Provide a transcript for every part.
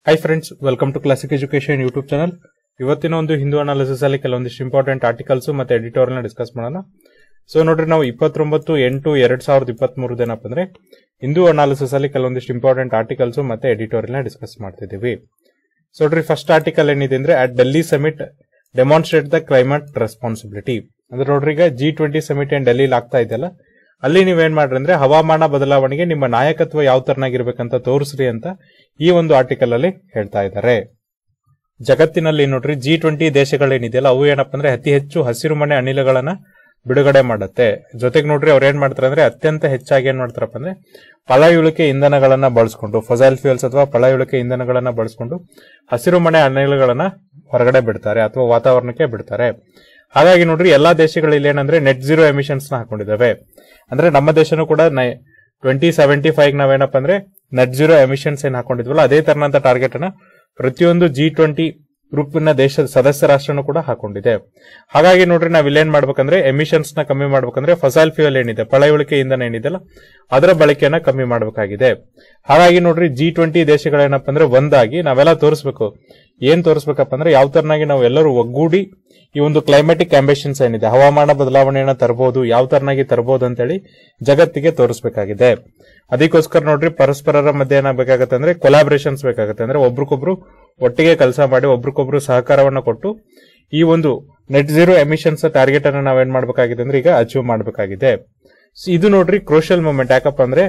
hi friends welcome to classic education YouTube channel ಇವತ್ತಿನ ಒಂದು Hindu analysis ಅಲ್ಲಿ ಕೆಲವೊಂದಿಷ್ಟು ಇಂಪಾರ್ಟೆಂಟ್ ಆರ್ಟಿಕಲ್ಸ್ ಮತ್ತೆ ಎಡಿಟೋರಿಯಲ್ ಡಿಸ್ಕಸ್ ಮಾಡೋಣ ಸೊ ನೋಡ್ರಿ ನಾವು ಇಪ್ಪತ್ತೊಂಬತ್ತು ಎಂಟು ಎರಡ್ ಸಾವಿರದ ಇಪ್ಪತ್ತ್ ಏನಪ್ಪ ಅಂದ್ರೆ ಹಿಂದೂ ಅನಾಲಿಸಿಸ್ ಅಲ್ಲಿ ಕೆಲವೊಂದಿಷ್ಟು ಇಂಪಾರ್ಟೆಂಟ್ ಆರ್ಟಿಕಲ್ಸ್ ಮತ್ತೆ ಎಡಿಟೋರಿಯಲ್ ಡಿಸ್ಕಸ್ ಮಾಡ್ತಿದ್ದೀವಿ ಸೊ ನೋಡ್ರಿ ಫಸ್ಟ್ ಆರ್ಟಿಕಲ್ ಏನಿದೆ ಅಂದ್ರೆ at Delhi summit demonstrate the climate responsibility ಅಂದ್ರೆ ನೋಡ್ರಿ ಈಗ ಜಿ ಟ್ವೆಂಟಿ ಸಮಿಟ್ ಏನ್ ಡೆಲ್ಲಿಲಿ ಆಗ್ತಾ ಇದೆಯಲ್ಲ ಅಲ್ಲಿ ನೀವೇನ್ ಮಾಡ್ರಿ ಅಂದ್ರೆ ಹವಾಮಾನ ಬದಲಾವಣೆಗೆ ನಿಮ್ಮ ನಾಯಕತ್ವ ಯಾವ ತರನಾಗಿರ್ಬೇಕಂತ ತೋರಿಸ್ರಿ ಅಂತ ಈ ಒಂದು ಆರ್ಟಿಕಲ್ ಅಲ್ಲಿ ಹೇಳ್ತಾ ಇದ್ದಾರೆ ಜಗತ್ತಿನಲ್ಲಿ ನೋಡ್ರಿ ಜಿ ಟ್ವೆಂಟಿ ದೇಶಗಳೇನಿದೆಯಲ್ಲ ಅವು ಏನಪ್ಪ ಅಂದ್ರೆ ಅತಿ ಹೆಚ್ಚು ಹಸಿರು ಮನೆ ಅನಿಲಗಳನ್ನ ಬಿಡುಗಡೆ ಮಾಡುತ್ತೆ ಜೊತೆಗೆ ನೋಡ್ರಿ ಅವ್ರು ಏನ್ ಮಾಡ್ತಾರೆ ಅಂದ್ರೆ ಅತ್ಯಂತ ಹೆಚ್ಚಾಗಿ ಏನ್ ಮಾಡ್ತಾರಪ್ಪ ಅಂದ್ರೆ ಪಳಯುಳಿಕೆ ಇಂಧನಗಳನ್ನ ಬಳಸ್ಕೊಂಡು ಫೊಸೈಲ್ ಫ್ಯೂಲ್ಸ್ ಅಥವಾ ಪಳಯುಳಿಕೆ ಇಂಧನಗಳನ್ನ ಬಳಸ್ಕೊಂಡು ಹಸಿರು ಮನೆ ಅನಿಲಗಳನ್ನ ಹೊರಗಡೆ ಬಿಡ್ತಾರೆ ಅಥವಾ ವಾತಾವರಣಕ್ಕೆ ಬಿಡ್ತಾರೆ ಹಾಗಾಗಿ ನೋಡ್ರಿ ಎಲ್ಲಾ ದೇಶಗಳಲ್ಲಿ ಏನಂದ್ರೆ ನೆಟ್ ಜೀರೋ ಎಮಿಷನ್ಸ್ ನ ಹಾಕೊಂಡಿದ್ದಾವೆ ಅಂದ್ರೆ ನಮ್ಮ ದೇಶನೂ ಕೂಡ ಟ್ವೆಂಟಿ ಸೆವೆಂಟಿ ಫೈವ್ ನಾವೇನಪ್ಪ ಅಂದ್ರೆ ನೆಟ್ ಜೀರೋ ಎಮಿಷನ್ಸ್ ಏನ್ ಹಾಕೊಂಡಿದ್ವಲ್ಲ ಅದೇ ತರನಂತ ಟಾರ್ಗೆಟ್ ಅನ್ನ ಪ್ರತಿಯೊಂದು ಜಿ ಟ್ವೆಂಟಿ ಗ್ರೂಪ್ನ ದೇಶದ ಸದಸ್ಯ ರಾಷ್ಟ್ರನೂ ಕೂಡ ಹಾಕೊಂಡಿದೆ ಹಾಗಾಗಿ ನೋಡ್ರಿ ನಾವ್ ಇಲ್ಲೇನ್ ಮಾಡ್ಬೇಕಂದ್ರೆ ಎಮಿಷನ್ಸ್ ನ ಕಮ್ಮಿ ಮಾಡ್ಬೇಕಂದ್ರೆ ಫಸಲ್ ಫ್ಯೂಯಲ್ ಏನಿದೆ ಪಳಯುಳಿಕೆ ಇಂಧನ ಏನಿದೆಲ್ಲ ಅದರ ಬಳಕೆಯನ್ನ ಕಮ್ಮಿ ಮಾಡಬೇಕಾಗಿದೆ ಹಾಗಾಗಿ ನೋಡ್ರಿ ಜಿ ಟ್ವೆಂಟಿ ದೇಶಗಳೇನಪ್ಪ ಅಂದ್ರೆ ಒಂದಾಗಿ ನಾವೆಲ್ಲ ತೋರಿಸ್ಬೇಕು ಏನ್ ತೋರಿಸ್ಬೇಕಪ್ಪ ಅಂದ್ರೆ ಯಾವ ತರನಾಗಿ ನಾವು ಎಲ್ಲರೂ ಒಗ್ಗೂಡಿ ಈ ಒಂದು ಕ್ಲೈಮೆಟಿಕ್ ಆಂಬಿಷನ್ಸ್ ಏನಿದೆ ಹವಾಮಾನ ಬದಲಾವಣೆಯನ್ನ ತರಬಹುದು ಯಾವ ತರನಾಗಿ ತರಬಹುದು ಅಂತೇಳಿ ಜಗತ್ತಿಗೆ ತೋರಿಸಬೇಕಾಗಿದೆ ಅದಕ್ಕೋಸ್ಕರ ನೋಡ್ರಿ ಪರಸ್ಪರರ ಮಧ್ಯೆ ಏನಾಗಬೇಕಾಗತ್ತೆ ಅಂದ್ರೆ ಕೊಲಾಬರೇಷನ್ಸ್ ಬೇಕಾಗುತ್ತೆ ಅಂದ್ರೆ ಒಬ್ರಿಗೊಬ್ರು ಒಟ್ಟಿಗೆ ಕೆಲಸ ಮಾಡಿ ಒಬ್ರಿಗೊಬ್ರು ಸಹಕಾರವನ್ನ ಕೊಟ್ಟು ಈ ಒಂದು ನೆಟ್ ಜೀರೋ ಎಮಿಷನ್ಸ್ ಟಾರ್ಗೆಟ್ ಅನ್ನ ನಾವೇನ್ ಮಾಡ್ಬೇಕಾಗಿದೆ ಅಂದ್ರೆ ಈಗ ಅಚೀವ್ ಮಾಡಬೇಕಾಗಿದೆ ಇದು ನೋಡ್ರಿ ಕ್ರೋಷಿಯಲ್ ಮೂಮೆಂಟ್ ಯಾಕಪ್ಪ ಅಂದ್ರೆ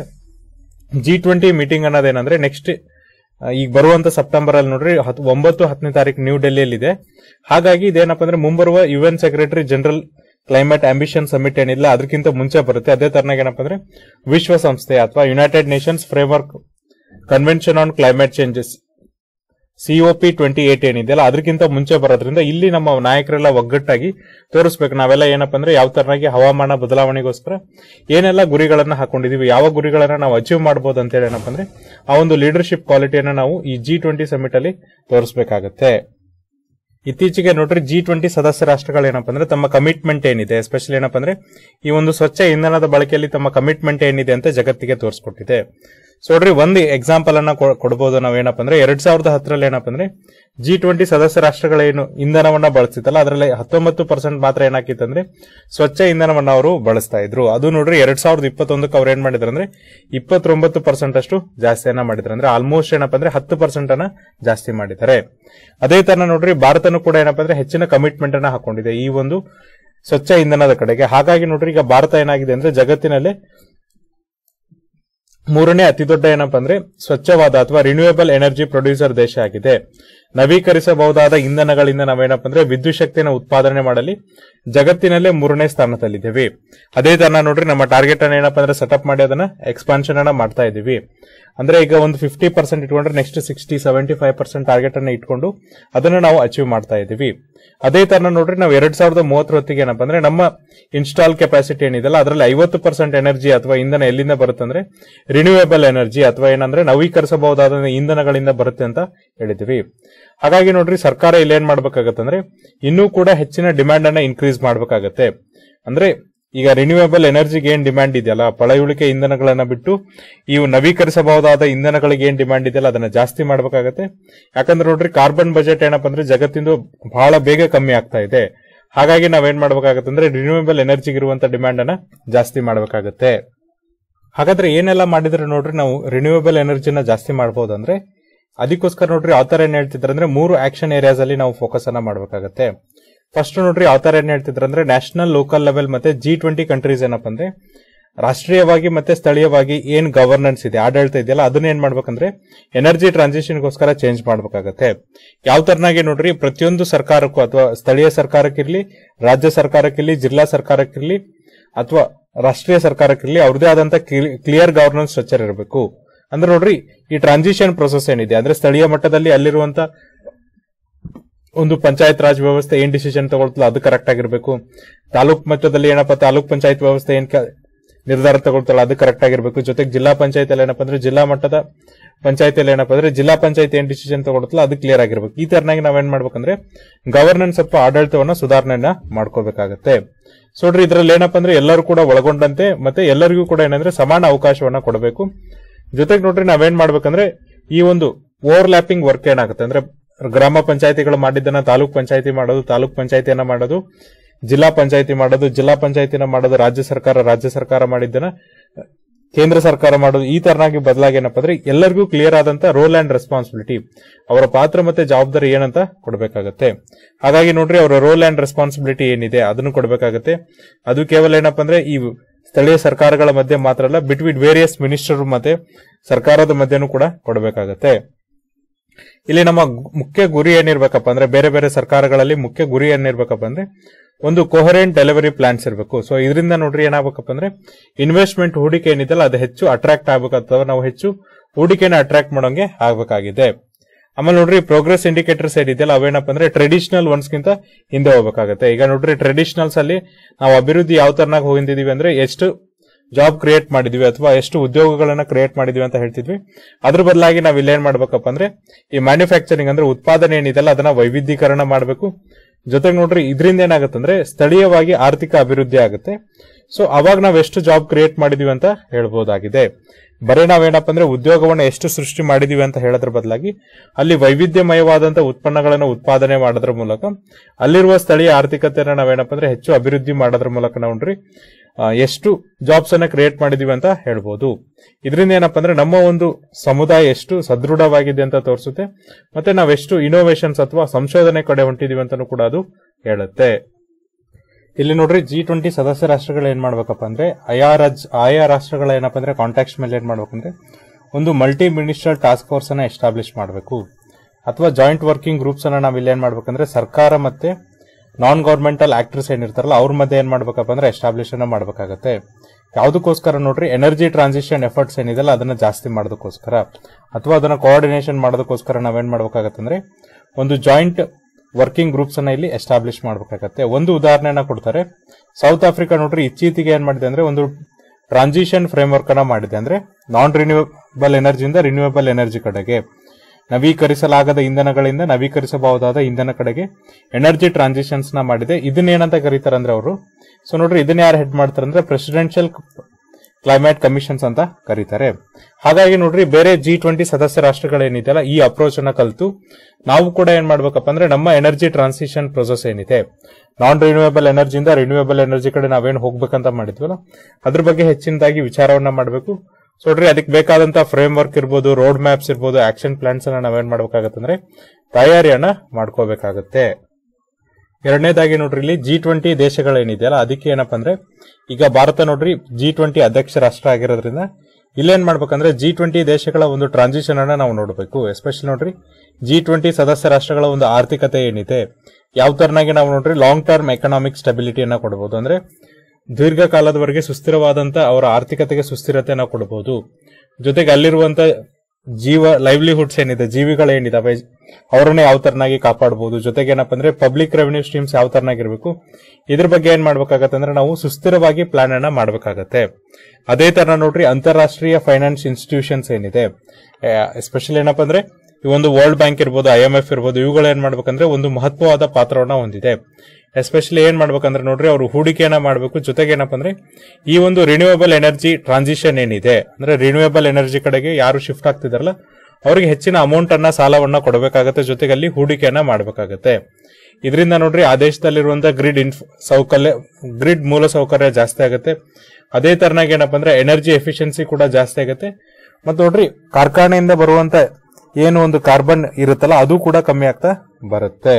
ಜಿ ಟ್ವೆಂಟಿ ಮೀಟಿಂಗ್ ಅನ್ನೋದೇನಂದ್ರೆ ನೆಕ್ಸ್ಟ್ ಈಗ ಬರುವಂತ ಸೆಪ್ಟೆಂಬರ್ ಅಲ್ಲಿ ನೋಡ್ರಿ ಹತ್- ಒಂಬತ್ತು ಹತ್ತನೇ ತಾರೀಕು ನ್ಯೂ ಡೆಲ್ಲಿಯಲ್ಲಿ ಇದೆ ಹಾಗಾಗಿ ಇದೇನಪ್ಪ ಅಂದ್ರೆ ಮುಂಬರುವ U N secretary general climate ambition summit ಏನಿಲ್ಲ ಅದಕ್ಕಿಂತ ಮುಂಚೆ ಬರುತ್ತೆ ಅದೇ ತರನಾಗಿ ಏನಪ್ಪ ಅಂದ್ರೆ ವಿಶ್ವಸಂಸ್ಥೆ ಅಥವಾ United Nations framework convention on climate changes COP twenty eight ಏನಿದೆಯಲ್ಲ ಅದಕ್ಕಿಂತ ಮುಂಚೆ ಬರೋದ್ರಿಂದ ಇಲ್ಲಿ ನಮ್ಮ ನಾಯಕರೆಲ್ಲ ಒಗ್ಗಟ್ಟಾಗಿ ತೋರಿಸ್ಬೇಕು ನಾವೆಲ್ಲ ಏನಪ್ಪ ಅಂದ್ರೆ ಯಾವ ತರನಾಗಿ ಹವಾಮಾನ ಬದಲಾವಣೆಗೋಸ್ಕರ ಏನೆಲ್ಲ ಗುರಿಗಳನ್ನ ಹಾಕೊಂಡಿದೀವಿ ಯಾವ ಗುರಿಗಳನ್ನ ನಾವು ಅಚೀವ್ ಮಾಡಬಹುದು ಅಂತ ಹೇಳಿ ಏನಪ್ಪ ಅಂದ್ರೆ ಆ ಒಂದು ಲೀಡರ್ಶಿಪ್ ಕ್ವಾಲಿಟಿಯನ್ನ ನಾವು ಈ ಜಿ ಟ್ವೆಂಟಿ ಸಮಿಟ್ ಅಲ್ಲಿ ತೋರಿಸಬೇಕಾಗತ್ತೆ ಇತ್ತೀಚೆಗೆ ನೋಡ್ರಿ ಜಿ ಟ್ವೆಂಟಿ ಸದಸ್ಯ ರಾಷ್ಟ್ರಗಳು ಏನಪ್ಪ ಅಂದ್ರೆ ತಮ್ಮ ಕಮಿಟ್ಮೆಂಟ್ ಏನಿದೆ ಎಸ್ಪೆಷಲಿ ಏನಪ್ಪ ಅಂದ್ರೆ ಈ ಒಂದು ಸ್ವಚ್ಛ ಇಂಧನದ ಬಳಕೆಯಲ್ಲಿ ತಮ್ಮ ಕಮಿಟ್ಮೆಂಟ್ ಏನಿದೆ ಅಂತ ಜಗತ್ತಿಗೆ ತೋರಿಸ್ಕೊಟ್ಟಿದೆ ಸೊ ನೋಡ್ರಿ ಒಂದು ಎಕ್ಸಾಂಪಲ್ ಅನ್ನ ಕೊ- ಕೊಡ್ಬೋದು ನಾವೇನಪ್ಪ ಅಂದ್ರೆ ಎರಡ್ ಸಾವಿರದ ಹತ್ತರಲ್ಲಿ ಏನಪ್ಪ ಅಂದ್ರೆ ಜಿ ಟ್ವೆಂಟಿ ಸದಸ್ಯ ರಾಷ್ಟ್ರಗಳೇನು ಇಂಧನವನ್ನ ಬಳಸ್ತಿತ್ತಲ್ಲ ಅದರಲ್ಲಿ ಹತ್ತೊಂಬತ್ತು ಪರ್ಸೆಂಟ್ ಮಾತ್ರ ಏನಾಕಿತ್ತಂದ್ರೆ ಸ್ವಚ್ಛ ಇಂಧನವನ್ನ ಅವರು ಬಳಸ್ತಾ ಇದ್ರು ಅದು ನೋಡ್ರಿ ಎರಡ್ ಸಾವಿರದ ಇಪ್ಪತ್ತೊಂದಕ್ಕೆ ಅವ್ರು ಏನ್ ಮಾಡಿದ್ರು ಅಂದ್ರೆ ಇಪ್ಪತ್ತೊಂಬತ್ತು ಪರ್ಸೆಂಟ್ ಅಷ್ಟು ಜಾಸ್ತಿಯನ್ನ ಮಾಡಿದ್ರು ಅಂದ್ರೆ ಆಲ್ಮೋಸ್ಟ್ ಏನಪ್ಪ ಅಂದ್ರೆ ಹತ್ತು ಪರ್ಸೆಂಟ್ ಅನ್ನ ಜಾಸ್ತಿ ಮಾಡಿದ್ದಾರೆ ಅದೇ ತರ ನೋಡ್ರಿ ಭಾರತನೂ ಕೂಡ ಏನಪ್ಪ ಅಂದ್ರೆ ಹೆಚ್ಚಿನ ಕಮಿಟ್ಮೆಂಟ್ ಅನ್ನ ಹಾಕೊಂಡಿದೆ ಈ ಒಂದು ಸ್ವಚ್ಛ ಇಂಧನದ ಕಡೆಗೆ ಹಾಗಾಗಿ ನೋಡ್ರಿ ಈಗ ಭಾರತ ಏನಾಗಿದೆ ಅಂದ್ರೆ ಜಗತ್ತಿನಲ್ಲಿ ಮೂರನೇ ಅತಿ ದೊಡ್ಡ ಏನಪ್ಪಾ ಅಂದ್ರೆ ಸ್ವಚ್ಛವಾದ ಅಥವಾ ರಿನ್ಯೂಯಬಲ್ ಎನರ್ಜಿ ಪ್ರೊಡ್ಯೂಸರ್ ದೇಶ ಆಗಿದೆ ನವೀಕರಿಸಬಹುದಾದ ಇಂಧನಗಳಿಂದ ನಾವೇನಪ್ಪ ಅಂದ್ರೆ ವಿದ್ಯುತ್ ಶಕ್ತಿಯನ್ನು ಉತ್ಪಾದನೆ ಮಾಡಲಿ ಜಗತ್ತಿನಲ್ಲೇ ಮೂರನೇ ಸ್ಥಾನದಲ್ಲಿದ್ದೀವಿ ಅದೇ ತರ ನೋಡ್ರಿ ನಮ್ಮ ಟಾರ್ಗೆಟ್ ಅನ್ನ ಏನಪ್ಪಾ ಅಂದ್ರೆ ಸೆಟಪ್ ಮಾಡಿ ಅದನ್ನ ಎಕ್ಸ್ಪಾನ್ಷನ್ ಅನ್ನ ಮಾಡ್ತಾ ಇದೀವಿ ಅಂದ್ರೆ ಈಗ ಒಂದು ಫಿಫ್ಟಿ ಪರ್ಸೆಂಟ್ ಇಟ್ಕೊಂಡ್ರೆ next sixty seventy five percent target ಅನ್ನ ಇಟ್ಕೊಂಡು ಅದನ್ನ ನಾವು ಅಚೀವ್ ಮಾಡ್ತಾ ಇದೀವಿ ಅದೇ ತರ ನೋಡ್ರಿ ನಾವು ಎರಡ್ ಸಾವಿರದ ಮೂವತ್ತರ ಹೊತ್ತಿಗೆ ಏನಪ್ಪಾ ಅಂದ್ರೆ ನಮ್ಮ ಇನ್ಸ್ಟಾಲ್ ಕೆಪಾಸಿಟಿ ಏನಿದೆಲ್ಲ ಅದರಲ್ಲಿ ಐವತ್ತು ಪರ್ಸೆಂಟ್ ಎನರ್ಜಿ ಅಥವಾ ಇಂಧನ ಎಲ್ಲಿಂದ ಬರುತ್ತೆ ಅಂದ್ರೆ ರಿನ್ಯೂಯಬಲ್ ಎನರ್ಜಿ ಅಥವಾ ಏನಂದ್ರೆ ನವೀಕರಿಸಬಹುದಾದ ಇಂಧನಗಳಿಂದ ಬರುತ್ತೆ ಅಂತ ಹೇಳಿದ್ವಿ ಹಾಗಾಗಿ ನೋಡ್ರಿ ಸರ್ಕಾರ ಇಲ್ಲಿ ಏನ್ ಮಾಡ್ಬೇಕಾಗತ್ತೆ ಅಂದ್ರೆ ಇನ್ನೂ ಕೂಡ ಹೆಚ್ಚಿನ ಡಿಮ್ಯಾಂಡ್ ಅನ್ನ ಇನ್ಕ್ರೀಸ್ ಮಾಡ್ಬೇಕಾಗತ್ತೆ ಅಂದ್ರೆ ಈಗ ರಿನ್ಯೂಯಬಲ್ ಎನರ್ಜಿಗೆ ಏನ್ ಡಿಮ್ಯಾಂಡ್ ಇದೆಯಲ್ಲ ಪಳಯುಳಿಕೆ ಇಂಧನಗಳನ್ನ ಬಿಟ್ಟು ಇವು ನವೀಕರಿಸಬಹುದಾದ ಇಂಧನಗಳಿಗೆ ಏನ್ ಡಿಮ್ಯಾಂಡ್ ಇದೆಯಲ್ಲ ಅದನ್ನ ಜಾಸ್ತಿ ಮಾಡ್ಬೇಕಾಗತ್ತೆ ಯಾಕಂದ್ರೆ ನೋಡ್ರಿ ಕಾರ್ಬನ್ ಬಜೆಟ್ ಏನಪ್ಪ ಅಂದ್ರೆ ಜಗತ್ತಿಂದು ಬಹಳ ಬೇಗ ಕಮ್ಮಿ ಆಗ್ತಾ ಇದೆ ಹಾಗಾಗಿ ನಾವೇನ್ ಮಾಡ್ಬೇಕಾಗತ್ತೆ ಅಂದ್ರೆ ರಿನ್ಯೂಯಬಲ್ ಎನರ್ಜಿಗೆ ಇರುವಂತ ಡಿಮ್ಯಾಂಡ್ ಅನ್ನ ಜಾಸ್ತಿ ಮಾಡ್ಬೇಕಾಗತ್ತೆ ಹಾಗಾದ್ರೆ ಏನೆಲ್ಲ ಮಾಡಿದ್ರೆ ನೋಡ್ರಿ ನಾವು ರಿನ್ಯೂಯಬಲ್ ಎನರ್ಜಿನ ಜಾಸ್ತಿ ಮಾಡಬಹುದು ಅಂದ್ರೆ ಅದಕ್ಕೋಸ್ಕರ ನೋಡ್ರಿ ಆತರ ಏನ್ ಹೇಳ್ತಿದ್ರೆ ಅಂದ್ರೆ ಮೂರು ಆಕ್ಷನ್ ಏರಿಯಾಸ್ ಅಲ್ಲಿ ನಾವು ಫೋಕಸ್ ಅನ್ನ ಮಾಡ್ಬೇಕಾಗತ್ತೆ ಫಸ್ಟ್ ನೋಡ್ರಿ ಆತರ ಏನ್ ಹೇಳ್ತಿದ್ರೆ ಅಂದ್ರೆ ನ್ಯಾಷನಲ್ ಲೋಕಲ್ ಲೆವೆಲ್ ಮತ್ತೆ ಜಿ ಟ್ವೆಂಟಿ ಕಂಟ್ರೀಸ್ ಏನಪ್ಪ ಅಂದ್ರೆ ರಾಷ್ಟ್ರೀಯವಾಗಿ ಮತ್ತೆ ಸ್ಥಳೀಯವಾಗಿ ಏನ್ ಗವರ್ನೆನ್ಸ್ ಇದೆ ಆಡಳಿತ ಇದೆಯಲ್ಲ ಅದನ್ನ ಏನ್ ಮಾಡ್ಬೇಕಂದ್ರೆ ಎನರ್ಜಿ ಟ್ರಾನ್ಸಿಷನ್ಗೋಸ್ಕರ ಚೇಂಜ್ ಮಾಡ್ಬೇಕಾಗತ್ತೆ ಯಾವ ತರನಾಗಿ ನೋಡ್ರಿ ಪ್ರತಿಯೊಂದು ಸರ್ಕಾರಕ್ಕೂ ಅಥವಾ ಸ್ಥಳೀಯ ಸರ್ಕಾರಕ್ಕಿರ್ಲಿ ರಾಜ್ಯ ಸರ್ಕಾರಕ್ಕಿರ್ಲಿ ಜಿಲ್ಲಾ ಸರ್ಕಾರಕ್ಕಿರ್ಲಿ ಅಥವಾ ರಾಷ್ಟ್ರೀಯ ಸರ್ಕಾರಕ್ಕಿರ್ಲಿ ಅವ್ರದೇ ಆದಂತ ಕ್ಲಿಯರ್ ಗವರ್ನೆನ್ಸ್ ಸ್ಟ್ರಕ್ಚರ್ ಇರಬೇಕು ಅಂದ್ರೆ ನೋಡ್ರಿ ಈ ಟ್ರಾನ್ಸಿಷನ್ ಪ್ರೊಸೆಸ್ ಏನಿದೆ ಅಂದ್ರೆ ಸ್ಥಳೀಯ ಮಟ್ಟದಲ್ಲಿ ಅಲ್ಲಿರುವಂತ ಒಂದು ಪಂಚಾಯತ್ ರಾಜ್ ವ್ಯವಸ್ಥೆ ಏನ್ ಡಿಸಿಷನ್ ತಗೊಳ್ತಲ್ಲ ಅದು ಕರೆಕ್ಟ್ ಆಗಿರ್ಬೇಕು ತಾಲೂಕ್ ಮಟ್ಟದಲ್ಲಿ ಏನಪ್ಪ ತಾಲೂಕ್ ಪಂಚಾಯತ್ ವ್ಯವಸ್ಥೆ ಏನ್ ಕ- ನಿರ್ಧಾರ ತಗೊಳ್ತಲ್ಲ ಅದು ಕರೆಕ್ಟ್ ಆಗಿರ್ಬೇಕು ಜೊತೆಗೆ ಜಿಲ್ಲಾ ಪಂಚಾಯತ್ ಅಲ್ಲಿ ಏನಪ್ಪ ಅಂದ್ರೆ ಜಿಲ್ಲಾ ಮಟ್ಟದ ಪಂಚಾಯತಿಯಲ್ಲಿ ಏನಪ್ಪ ಅಂದ್ರೆ ಜಿಲ್ಲಾ ಪಂಚಾಯತ್ ಏನ್ ಡಿಸಿಷನ್ ತಗೊಳ್ತಲ್ಲ ಅದು ಕ್ಲಿಯರ್ ಆಗಿರ್ಬೇಕು ಈ ತರನಾಗಿ ನಾವೇನ್ ಮಾಡ್ಬೇಕಂದ್ರೆ ಗವರ್ನೆನ್ಸ್ ಅಥವಾ ಆಡಳಿತವನ್ನ ಸುಧಾರಣೆಯನ್ನ ಮಾಡ್ಕೋಬೇಕಾಗತ್ತೆ ಸೊ ನೋಡ್ರಿ ಇದ್ರಲ್ಲಿ ಏನಪ್ಪ ಅಂದ್ರೆ ಎಲ್ಲರೂ ಕೂಡ ಒಳಗೊಂಡಂತೆ ಮತ್ತೆ ಎಲ್ಲರಿಗೂ ಕೂಡ ಏನಂದ್ರೆ ಸಮಾನ ಅವಕಾಶವನ್ನ ಕೊಡಬೇಕು ಜೊತೆಗೆ ನೋಡ್ರಿ ನಾವೇನ್ ಮಾಡ್ಬೇಕಂದ್ರೆ ಈ ಒಂದು ಓವರ್ಲ್ಯಾಪಿಂಗ್ ವರ್ಕ್ ಏನಾಗುತ್ತೆ ಅಂದ್ರೆ ಗ್ರಾಮ ಪಂಚಾಯತಿಗಳು ಮಾಡಿದ್ದನ್ನ ತಾಲೂಕ್ ಪಂಚಾಯತಿ ಮಾಡೋದು ತಾಲೂಕ್ ಪಂಚಾಯತಿಯನ್ನ ಮಾಡೋದು ಜಿಲ್ಲಾ ಪಂಚಾಯತಿ ಮಾಡೋದು ಜಿಲ್ಲಾ ಪಂಚಾಯತಿನ ಮಾಡೋದು ರಾಜ್ಯ ಸರ್ಕಾರ ರಾಜ್ಯ ಸರ್ಕಾರ ಮಾಡಿದ್ದನ್ನ ಕೇಂದ್ರ ಸರ್ಕಾರ ಮಾಡೋದು ಈ ತರನಾಗಿ ಬದಲಾಗಿ ಏನಪ್ಪಾ ಅಂದ್ರೆ ಎಲ್ಲರಿಗೂ ಕ್ಲಿಯರ್ ಆದಂತ ರೋಲ್ ಅಂಡ್ ರೆಸ್ಪಾನ್ಸಿಬಿಲಿಟಿ ಅವರ ಪಾತ್ರ ಮತ್ತೆ ಜವಾಬ್ದಾರಿ ಏನಂತ ಕೊಡಬೇಕಾಗತ್ತೆ ಹಾಗಾಗಿ ನೋಡ್ರಿ ಅವರ ರೋಲ್ ಅಂಡ್ ರೆಸ್ಪಾನ್ಸಿಬಿಲಿಟಿ ಏನಿದೆ ಅದನ್ನು ಕೊಡಬೇಕಾಗತ್ತೆ ಅದು ಕೇವಲ ಏನಪ್ಪಾ ಅಂದ್ರೆ ಈ ಸ್ಥಳೀಯ ಸರ್ಕಾರಗಳ ಮಧ್ಯೆ ಮಾತ್ರ ಅಲ್ಲ ಬಿಟ್ವೀನ್ ವೇರಿಯಸ್ ಮಿನಿಸ್ಟರ್ ಮತ್ತೆ ಸರ್ಕಾರದ ಮಧ್ಯನೂ ಕೂಡ ಕೊಡಬೇಕಾಗತ್ತೆ ಇಲ್ಲಿ ನಮ್ಮ ಗು- ಮುಖ್ಯ ಗುರಿ ಏನಿರ್ಬೇಕಪ್ಪ ಅಂದ್ರೆ ಬೇರೆ ಬೇರೆ ಸರ್ಕಾರಗಳಲ್ಲಿ ಮುಖ್ಯ ಗುರಿ ಏನಿರ್ಬೇಕಪ್ಪ ಅಂದ್ರೆ ಒಂದು ಕೊಹರೆಂಟ್ ಡೆಲಿವರಿ ಪ್ಲಾನ್ಸ್ ಇರಬೇಕು ಸೊ ಇದರಿಂದ ನೋಡ್ರಿ ಏನಾಗಬೇಕಪ್ಪ ಅಂದ್ರೆ ಇನ್ವೆಸ್ಟ್ಮೆಂಟ್ ಹೂಡಿಕೆ ಏನಿದೆಯಲ್ಲ ಅದು ಹೆಚ್ಚು ಅಟ್ರಾಕ್ಟ್ ಆಗ್ಬೇಕು ಅಥವಾ ನಾವು ಹೆಚ್ಚು ಹೂಡಿಕೆನ ಅಟ್ರಾಕ್ಟ್ ಮಾಡೋಂಗೆ ಆಗ್ಬೇಕಾಗಿದೆ ಆಮೇಲೆ ನೋಡ್ರಿ ಪ್ರೋಗ್ರೆಸ್ ಇಂಡಿಕೇಟರ್ಸ್ ಏನಿದೆಯಲ್ಲ ಅವೇನಪ್ಪ ಅಂದ್ರೆ ಟ್ರೆಡಿಷನಲ್ ಒನ್ಸ್ಗಿಂತ ಹಿಂದೆ ಹೋಗ್ಬೇಕಾಗತ್ತೆ ಈಗ ನೋಡ್ರಿ ಟ್ರೆಡಿಷನಲ್ಸ್ ಅಲ್ಲಿ ನಾವು ಅಭಿವೃದ್ಧಿ ಯಾವ ತರನಾಗಿ ಹೋಗಿದ್ದೀವಿ ಅಂದ್ರೆ ಎಷ್ಟು ಜಾಬ್ ಕ್ರಿಯೇಟ್ ಮಾಡಿದ್ವಿ ಅಥವಾ ಎಷ್ಟು ಉದ್ಯೋಗಗಳನ್ನ ಕ್ರಿಯೇಟ್ ಮಾಡಿದ್ವಿ ಅಂತ ಹೇಳ್ತಿದ್ವಿ ಅದ್ರ ಬದಲಾಗಿ ನಾವು ಇಲ್ಲೇನ್ ಮಾಡ್ಬೇಕಪ್ಪ ಅಂದ್ರೆ ಈ ಮ್ಯಾನುಫ್ಯಾಕ್ಚರಿಂಗ್ ಅಂದ್ರೆ ಉತ್ಪಾದನೆ ಏನಿದೆಲ್ಲ ಅದನ್ನ ವೈವಿಧ್ಯೀಕರಣ ಮಾಡಬೇಕು ಜೊತೆಗೆ ನೋಡ್ರಿ ಇದರಿಂದ ಏನಾಗುತ್ತೆ ಅಂದ್ರೆ ಸ್ಥಳೀಯವಾಗಿ ಆರ್ಥಿಕ ಅಭಿವೃದ್ಧಿ ಆಗುತ್ತೆ ಸೊ ಅವಾಗ ನಾವು ಎಷ್ಟು ಜಾಬ್ ಕ್ರಿಯೇಟ್ ಮಾಡಿದೀವಿ ಅಂತ ಹೇಳ್ಬೋದಾಗಿದೆ ಬರೀ ನಾವೇನಪ್ಪ ಅಂದ್ರೆ ಉದ್ಯೋಗವನ್ನ ಎಷ್ಟು ಸೃಷ್ಟಿ ಮಾಡಿದೀವಿ ಅಂತ ಹೇಳೋದ್ರ ಬದಲಾಗಿ ಅಲ್ಲಿ ವೈವಿಧ್ಯಮಯವಾದಂತ ಉತ್ಪನ್ನಗಳನ್ನು ಉತ್ಪಾದನೆ ಮಾಡೋದ್ರ ಮೂಲಕ ಅಲ್ಲಿರುವ ಸ್ಥಳೀಯ ಆರ್ಥಿಕತೆಯನ್ನ ನಾವೇನಪ್ಪ ಅಂದ್ರೆ ಹೆಚ್ಚು ಅಭಿವೃದ್ಧಿ ಮಾಡೋದ್ರ ಮೂಲಕ ನೋಡ್ರಿ ಆ, ಎಷ್ಟು ಜಾಬ್ಸ್ ಅನ್ನ ಕ್ರಿಯೇಟ್ ಮಾಡಿದೀವಿ ಅಂತ ಹೇಳ್ಬೋದು ಇದರಿಂದ ಏನಪ್ಪ ಅಂದ್ರೆ ನಮ್ಮ ಒಂದು ಸಮುದಾಯ ಎಷ್ಟು ಸದೃಢವಾಗಿದೆ ಅಂತ ತೋರಿಸುತ್ತೆ ಮತ್ತೆ ನಾವೆಷ್ಟು ಇನೋವೇಷನ್ಸ್ ಅಥವಾ ಸಂಶೋಧನೆ ಕಡೆ ಹೊಂಟಿದೀವಿ ಅಂತಾನೂ ಕೂಡ ಅದು ಹೇಳುತ್ತೆ ಇಲ್ಲಿ ನೋಡ್ರಿ ಜಿ ಟ್ವೆಂಟಿ ಸದಸ್ಯ ರಾಷ್ಟ್ರಗಳು ಏನ್ ಮಾಡ್ಬೇಕಪ್ಪ ಅಂದ್ರೆ ಆಯಾ ರಾಜ್ ಆಯಾ ರಾಷ್ಟ್ರಗಳ ಏನಪ್ಪ ಅಂದ್ರೆ ಕಾಂಟ್ಯಾಕ್ಟ್ಸ್ ಮೇಲೆ ಏನ್ ಮಾಡ್ಬೇಕಂದ್ರೆ ಒಂದು ಮಲ್ಟಿ ಮಿನಿಸ್ಟರ್ ಟಾಸ್ಕ್ ಫೋರ್ಸ್ ಅನ್ನ ಎಸ್ಟಾಬ್ಲಿಷ್ ಮಾಡಬೇಕು ಅಥವಾ ಜಾಯಿಂಟ್ ವರ್ಕಿಂಗ್ ಗ್ರೂಪ್ಸ್ ಅನ್ನ ನಾವ್ ಇಲ್ಲಿ ಏನ್ ಮಾಡ್ಬೇಕಂದ್ರೆ ಸರ್ಕಾರ ಮತ್ತೆ ನಾನ್ ಗವರ್ಮೆಂಟಲ್ ಆಕ್ಟರ್ಸ್ ಏನಿರ್ತಾರಲ್ಲ ಅವ್ರ ಮಧ್ಯೆ ಏನ್ ಮಾಡ್ಬೇಕಪ್ಪ ಅಂದ್ರೆ ಎಸ್ಟಾಬ್ಲಿಷ್ ಅನ್ನ ಮಾಡ್ಬೇಕಾಗತ್ತೆ ಯಾವ್ದಕ್ಕೋಸ್ಕರ ನೋಡ್ರಿ ಎನರ್ಜಿ ಟ್ರಾನ್ಸಿಷನ್ ಎಫರ್ಟ್ಸ್ ಏನಿದೆಲ್ಲ ಅದನ್ನ ಜಾಸ್ತಿ ಮಾಡೋದಕ್ಕೋಸ್ಕರ ಅಥವಾ ಅದನ್ನ ಕೋಆರ್ಡಿನೇಷನ್ ಮಾಡೋದಕ್ಕೋಸ್ಕರ ನಾವೇನ್ ಮಾಡ್ಬೇಕಾಗತ್ತಂದ್ರೆ ಒಂದು ಜಾಯಿಂಟ್ ವರ್ಕಿಂಗ್ ಗ್ರೂಪ್ಸ್ ಅನ್ನ ಇಲ್ಲಿ ಎಸ್ಟಾಬ್ಲಿಷ್ ಮಾಡ್ಬೇಕಾಗತ್ತೆ ಒಂದು ಉದಾಹರಣೆನ ಕೊಡ್ತಾರೆ ಸೌತ್ ಆಫ್ರಿಕಾ ನೋಡ್ರಿ ಇತ್ತೀಚೆಗೆ ಏನ್ ಮಾಡಿದೆ ಅಂದ್ರೆ ಒಂದು ಟ್ರಾನ್ಸಿಷನ್ ಫ್ರೇಮ್ವರ್ಕ್ ಅನ್ನ ಮಾಡಿದೆ ಅಂದ್ರೆ ನಾನ್ ರಿನ್ಯೂವಬಲ್ ಎನರ್ಜಿಯಿಂದ ರಿನ್ಯೂವಬಲ್ ಎನರ್ಜಿ ಕಡೆಗೆ ನವೀಕರಿಸಲಾಗದ ಇಂಧನಗಳಿಂದ ನವೀಕರಿಸಬಹುದಾದ ಇಂಧನ ಕಡೆಗೆ ಎನರ್ಜಿ ಟ್ರಾನ್ಸಿಷನ್ಸ್ ನ ಮಾಡಿದೆ ಇದನ್ನೇನಂತ ಕರೀತಾರೆ ಅಂದ್ರೆ ಅವರು ಸೊ ನೋಡ್ರಿ ಇದನ್ನ ಯಾರು ಹೆಡ್ ಮಾಡ್ತಾರೆ ಅಂದ್ರೆ ಪ್ರೆಸಿಡೆನ್ಷಿಯಲ್ ಕ್ಲೈಮೇಟ್ ಕಮಿಷನ್ಸ್ ಅಂತ ಕರೀತಾರೆ ಹಾಗಾಗಿ ನೋಡ್ರಿ ಬೇರೆ ಜಿ ಟ್ವೆಂಟಿ ಸದಸ್ಯ ರಾಷ್ಟ್ರಗಳೇನಿದೆಯಲ್ಲ ಈ ಅಪ್ರೋಚ್ ಅನ್ನ ಕಲಿತು ನಾವು ಕೂಡ ಏನ್ ಮಾಡ್ಬೇಕಪ್ಪ ಅಂದ್ರೆ ನಮ್ಮ ಎನರ್ಜಿ ಟ್ರಾನ್ಸಿಷನ್ ಪ್ರೊಸೆಸ್ ಏನಿದೆ ನಾನ್ ರಿನ್ಯೂವೇಬಲ್ ಎನರ್ಜಿಯಿಂದ ರಿನ್ಯೂವೇಬಲ್ ಎನರ್ಜಿ ಕಡೆ ನಾವೇನು ಹೋಗ್ಬೇಕಂತ ಮಾಡಿದ್ವಲ್ಲ ಅದ್ರ ಬಗ್ಗೆ ಹೆಚ್ಚಿನದಾಗಿ ವಿಚಾರವನ್ನ ಮಾಡಬೇಕು ಸೊ ನೋಡ್ರಿ ಅದಕ್ಕೆ ಬೇಕಾದಂತ ಫ್ರೇಮ್ ವರ್ಕ್ ಇರ್ಬೋದು ರೋಡ್ ಮ್ಯಾಪ್ಸ್ ಇರ್ಬೋದು ಆಕ್ಷನ್ ಪ್ಲಾನ್ಸ್ ಅನ್ನ ನಾವೇನ್ ಮಾಡ್ಬೇಕಾಗತ್ತಂದ್ರೆ ತಯಾರಿಯನ್ನ ಮಾಡ್ಕೋಬೇಕಾಗತ್ತೆ ಎರಡನೇದಾಗಿ ನೋಡ್ರಿ ಇಲ್ಲಿ ಜಿ ಟ್ವೆಂಟಿ ದೇಶಗಳೇನಿದೆಯಲ್ಲ ಅದಕ್ಕೆ ಏನಪ್ಪಾ ಅಂದ್ರೆ ಈಗ ಭಾರತ ನೋಡ್ರಿ ಜಿ ಟ್ವೆಂಟಿ ಅಧ್ಯಕ್ಷ ರಾಷ್ಟ್ರ ಆಗಿರೋದ್ರಿಂದ ಇಲ್ಲೇನ್ ಮಾಡ್ಬೇಕಂದ್ರೆ ಜಿ ಟ್ವೆಂಟಿ ದೇಶಗಳ ಒಂದು ಟ್ರಾನ್ಸಿಷನ್ ಅನ್ನ ನಾವು ನೋಡಬೇಕು ಎಸ್ಪೆಷಲಿ ನೋಡ್ರಿ ಜಿ ಟ್ವೆಂಟಿ ಸದಸ್ಯ ರಾಷ್ಟ್ರಗಳ ಒಂದು ಆರ್ಥಿಕತೆ ಏನಿದೆ ಯಾವ ತರನಾಗಿ ನಾವು ನೋಡ್ರಿ ಲಾಂಗ್ ಟರ್ಮ್ ಎಕನಾಮಿಕ್ ಸ್ಟೆಬಿಲಿಟಿಯನ್ನ ಕೊಡಬಹುದು ಅಂದ್ರೆ ದೀರ್ಘಕಾಲದವರೆಗೆ ಸುಸ್ಥಿರವಾದಂತ ಅವರ ಆರ್ಥಿಕತೆಗೆ ಸುಸ್ಥಿರತೆಯನ್ನ ಕೊಡಬಹುದು ಜೊತೆಗೆ ಅಲ್ಲಿರುವಂತ ಜೀವ ಲೈವ್ಲಿಹುಡ್ಸ್ ಏನಿದೆ ಜೀವಿಗಳೇನಿದಾವೆ ಅವರನ್ನ ಯಾವ ತರನಾಗಿ ಕಾಪಾಡಬಹುದು ಜೊತೆಗೆ ಏನಪ್ಪಾ ಅಂದ್ರೆ ಪಬ್ಲಿಕ್ ರೆವೆನ್ಯೂ ಸ್ಟ್ರೀಮ್ಸ್ ಯಾವ ತರನಾಗಿರ್ಬೇಕು ಇದ್ರ ಬಗ್ಗೆ ಏನ್ ಮಾಡ್ಬೇಕಾಗತ್ತೆ ಅಂದ್ರೆ ನಾವು ಸುಸ್ಥಿರವಾಗಿ ಪ್ಲಾನ್ ಅನ್ನ ಮಾಡ್ಬೇಕಾಗತ್ತೆ ಅದೇ ತರ ನೋಡ್ರಿ ಅಂತಾರಾಷ್ಟ್ರೀಯ ಫೈನಾನ್ಸ್ ಇನ್ಸ್ಟಿಟ್ಯೂಷನ್ಸ್ ಏನಿದೆ ಎಸ್ಪೆಷಲಿ ಏನಪ್ಪಾ ಅಂದ್ರೆ ಈ ಒಂದು ವರ್ಲ್ಡ್ ಬ್ಯಾಂಕ್ ಇರ್ಬೋದು ಐ ಎಂ ಎಫ್ ಇರ್ಬೋದು ಇವುಗಳು ಏನ್ ಮಾಡ್ಬೇಕಂದ್ರೆ ಒಂದು ಮಹತ್ವವಾದ ಪಾತ್ರವನ್ನ ಹೊಂದಿದೆ ಎಸ್ಪೆಷಲಿ ಏನ್ ಮಾಡ್ಬೇಕಂದ್ರೆ ನೋಡ್ರಿ ಅವರು ಹೂಡಿಕೆಯನ್ನ ಮಾಡಬೇಕು ಜೊತೆಗೆ ಏನಪ್ಪಾ ಅಂದ್ರೆ ಈ ಒಂದು ರಿನ್ಯೂವೇಬಲ್ ಎನರ್ಜಿ ಟ್ರಾನ್ಸಿಷನ್ ಏನಿದೆ ಅಂದ್ರೆ ರಿನ್ಯೂವೇಬಲ್ ಎನರ್ಜಿ ಕಡೆಗೆ ಯಾರು ಶಿಫ್ಟ್ ಆಗ್ತಿದಾರಲ್ಲ ಅವರಿಗೆ ಹೆಚ್ಚಿನ ಅಮೌಂಟ್ ಅನ್ನ ಸಾಲವನ್ನ ಕೊಡಬೇಕಾಗತ್ತೆ ಜೊತೆಗೆ ಅಲ್ಲಿ ಹೂಡಿಕೆಯನ್ನ ಮಾಡಬೇಕಾಗತ್ತೆ ಇದರಿಂದ ನೋಡ್ರಿ ಆ ದೇಶದಲ್ಲಿರುವಂತಹ ಗ್ರಿಡ್ ಇನ್ಫ್ ಸೌಕರ್ಯ ಗ್ರಿಡ್ ಮೂಲ ಸೌಕರ್ಯ ಜಾಸ್ತಿ ಆಗುತ್ತೆ ಅದೇ ತರನಾಗಿ ಏನಪ್ಪಾ ಅಂದ್ರೆ ಎನರ್ಜಿ ಎಫಿಷಿಯನ್ಸಿ ಕೂಡ ಜಾಸ್ತಿ ಆಗುತ್ತೆ ಮತ್ತೆ ನೋಡ್ರಿ ಕಾರ್ಖಾನೆಯಿಂದ ಬರುವಂತ ಏನು ಒಂದು ಕಾರ್ಬನ್ ಇರುತ್ತಲ್ಲ ಅದು ಕೂಡ ಕಮ್ಮಿ ಆಗ್ತಾ ಬರುತ್ತೆ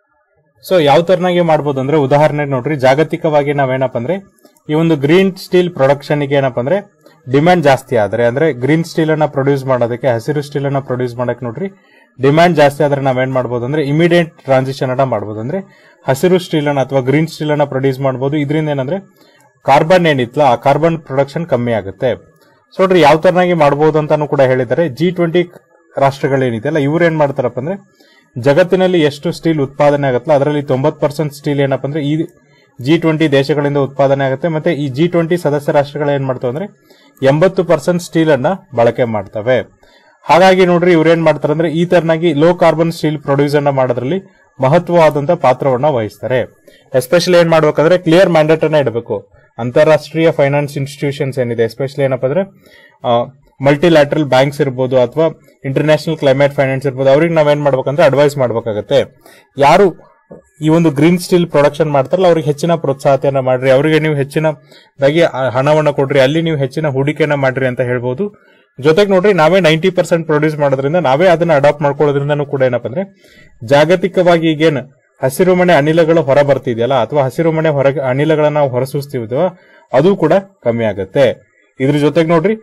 ಸೊ ಯಾವ ತರನಾಗಿ ಮಾಡ್ಬೋದು ಅಂದ್ರೆ ಉದಾಹರಣೆಗೆ ನೋಡ್ರಿ ಜಾಗತಿಕವಾಗಿ ನಾವೇನಪ್ಪ ಅಂದ್ರೆ ಈ ಒಂದು ಗ್ರೀನ್ ಸ್ಟೀಲ್ ಪ್ರೊಡಕ್ಷನ್ ಗೆ ಏನಪ್ಪ ಅಂದ್ರೆ ಡಿಮ್ಯಾಂಡ್ ಜಾಸ್ತಿ ಆದ್ರೆ ಅಂದ್ರೆ ಗ್ರೀನ್ ಸ್ಟೀಲ್ ಅನ್ನ ಪ್ರೊಡ್ಯೂಸ್ ಮಾಡೋದಕ್ಕೆ ಹಸಿರು ಸ್ಟೀಲ್ ಅನ್ನ ಪ್ರೊಡ್ಯೂಸ್ ಮಾಡಕ್ ನೋಡ್ರಿ ಡಿಮ್ಯಾಂಡ್ ಜಾಸ್ತಿ ಆದ್ರೆ ನಾವೇನ್ ಮಾಡ್ಬೋದು ಅಂದ್ರೆ ಇಮಿಡಿಯೇಟ್ ಟ್ರಾನ್ಸಿಷನ್ ಅನ್ನ ಮಾಡ್ಬೋದು ಅಂದ್ರೆ ಹಸಿರು ಸ್ಟೀಲ್ ಅನ್ನ ಅಥವಾ ಗ್ರೀನ್ ಸ್ಟೀಲ್ ಅನ್ನ ಪ್ರೊಡ್ಯೂಸ್ ಮಾಡ್ಬೋದು ಇದರಿಂದ ಏನಂದ್ರೆ ಕಾರ್ಬನ್ ಏನಿತ್ತಲ್ಲ ಆ ಕಾರ್ಬನ್ ಪ್ರೊಡಕ್ಷನ್ ಕಮ್ಮಿ ಆಗುತ್ತೆ ಸೊ ನೋಡ್ರಿ ಯಾವ ತರನಾಗಿ ಮಾಡಬಹುದು ಅಂತಾನು ಕೂಡ ಹೇಳಿದ್ದಾರೆ ಜಿ ಟ್ವೆಂಟಿ ರಾಷ್ಟ್ರಗಳೇನಿದೆಯಲ್ಲ ಇವ್ರು ಏನ್ ಮಾಡ್ತಾರಪ್ಪ ಅಂದ್ರೆ ಜಗತ್ತಿನಲ್ಲಿ ಎಷ್ಟು ಸ್ಟೀಲ್ ಉತ್ಪಾದನೆ ಆಗುತ್ತಲ್ಲ ಅದರಲ್ಲಿ ತೊಂಬತ್ ಪರ್ಸೆಂಟ್ ಸ್ಟೀಲ್ ಏನಪ್ಪ ಅಂದ್ರೆ ಈ ಜಿ ಟ್ವೆಂಟಿ ದೇಶಗಳಿಂದ ಉತ್ಪಾದನೆ ಆಗುತ್ತೆ ಮತ್ತೆ ಈ ಜಿ ಟ್ವೆಂಟಿ ಸದಸ್ಯ ರಾಷ್ಟ್ರಗಳು ಏನ್ ಮಾಡ್ತಾವೆ ಅಂದ್ರೆ ಎಂಬತ್ತು ಪರ್ಸೆಂಟ್ ಸ್ಟೀಲ್ ಅನ್ನ ಬಳಕೆ ಮಾಡ್ತವೆ ಹಾಗಾಗಿ ನೋಡ್ರಿ ಇವ್ರು ಏನ್ ಮಾಡ್ತಾರೆ ಅಂದ್ರೆ ಈ ತರನಾಗಿ ಲೋ ಕಾರ್ಬನ್ ಸ್ಟೀಲ್ ಪ್ರೊಡ್ಯೂಸ್ ಅನ್ನ ಮಾಡೋದ್ರಲ್ಲಿ ಮಹತ್ವವಾದಂತ ಪಾತ್ರವನ್ನ ವಹಿಸ್ತಾರೆ ಎಸ್ಪೆಷಲಿ ಏನ್ ಮಾಡ್ಬೇಕಂದ್ರೆ ಕ್ಲಿಯರ್ ಮ್ಯಾಂಡೇಟ್ ಅನ್ನ ಇಡಬೇಕು ಅಂತಾರಾಷ್ಟ್ರೀಯ ಫೈನಾನ್ಸ್ ಇನ್ಸ್ಟಿಟ್ಯೂಷನ್ಸ್ ಏನಿದೆ ಎಸ್ಪೆಷಲಿ ಏನಪ್ಪ ಅಂದ್ರೆ ಮಲ್ಟಿಲ್ಯಾಟ್ರಲ್ ಬ್ಯಾಂಕ್ಸ್ ಇರ್ಬೋದು ಅಥವಾ ಇಂಟರ್ನ್ಯಾಷನಲ್ ಕ್ಲೈಮೇಟ್ ಫೈನಾನ್ಸ್ ಇರ್ಬೋದು ಅವ್ರಿಗೆ ನಾವೇನ್ ಮಾಡ್ಬೇಕಂದ್ರೆ ಅಡ್ವೈಸ್ ಮಾಡ್ಬೇಕಾಗತ್ತೆ ಯಾರು ಈ ಒಂದು ಗ್ರೀನ್ ಸ್ಟೀಲ್ ಪ್ರೊಡಕ್ಷನ್ ಮಾಡ್ತಾರಲ್ಲ ಅವ್ರಿಗೆ ಹೆಚ್ಚಿನ ಪ್ರೋತ್ಸಾಹತೆಯನ್ನ ಮಾಡ್ರಿ ಅವರಿಗೆ ನೀವು ಹೆಚ್ಚಿನದಾಗಿ ಆ ಹಣವನ್ನ ಕೊಡ್ರಿ ಅಲ್ಲಿ ನೀವು ಹೆಚ್ಚಿನ ಹೂಡಿಕೆಯನ್ನ ಮಾಡ್ರಿ ಅಂತ ಹೇಳ್ಬೋದು ಜೊತೆಗೆ ನೋಡ್ರಿ ನಾವೇ ನೈಂಟಿ ಪರ್ಸೆಂಟ್ ಪ್ರೊಡ್ಯೂಸ್ ಮಾಡೋದ್ರಿಂದ ನಾವೇ ಅದನ್ನ ಅಡಾಪ್ಟ್ ಮಾಡ್ಕೊಳ್ಳೋದ್ರಿಂದನೂ ಕೂಡ ಏನಪ್ಪ ಅಂದ್ರೆ ಜಾಗತಿಕವಾಗಿ ಈಗೇನು ಹಸಿರು ಮನೆ ಅನಿಲಗಳು ಹೊರ ಬರ್ತಿದೆಯಲ್ಲ ಅಥವಾ ಹಸಿರು ಮನೆ ಹೊರ ಅನಿಲಗಳನ್ನ ನಾವು ಹೊರಸೂಸ್ತೀವಿದೋ ಅದು ಕೂಡ ಕಮ್ಮಿ ಆಗುತ್ತೆ ಇದ್ರ ಜೊತೆಗೆ ನೋಡ್ರಿ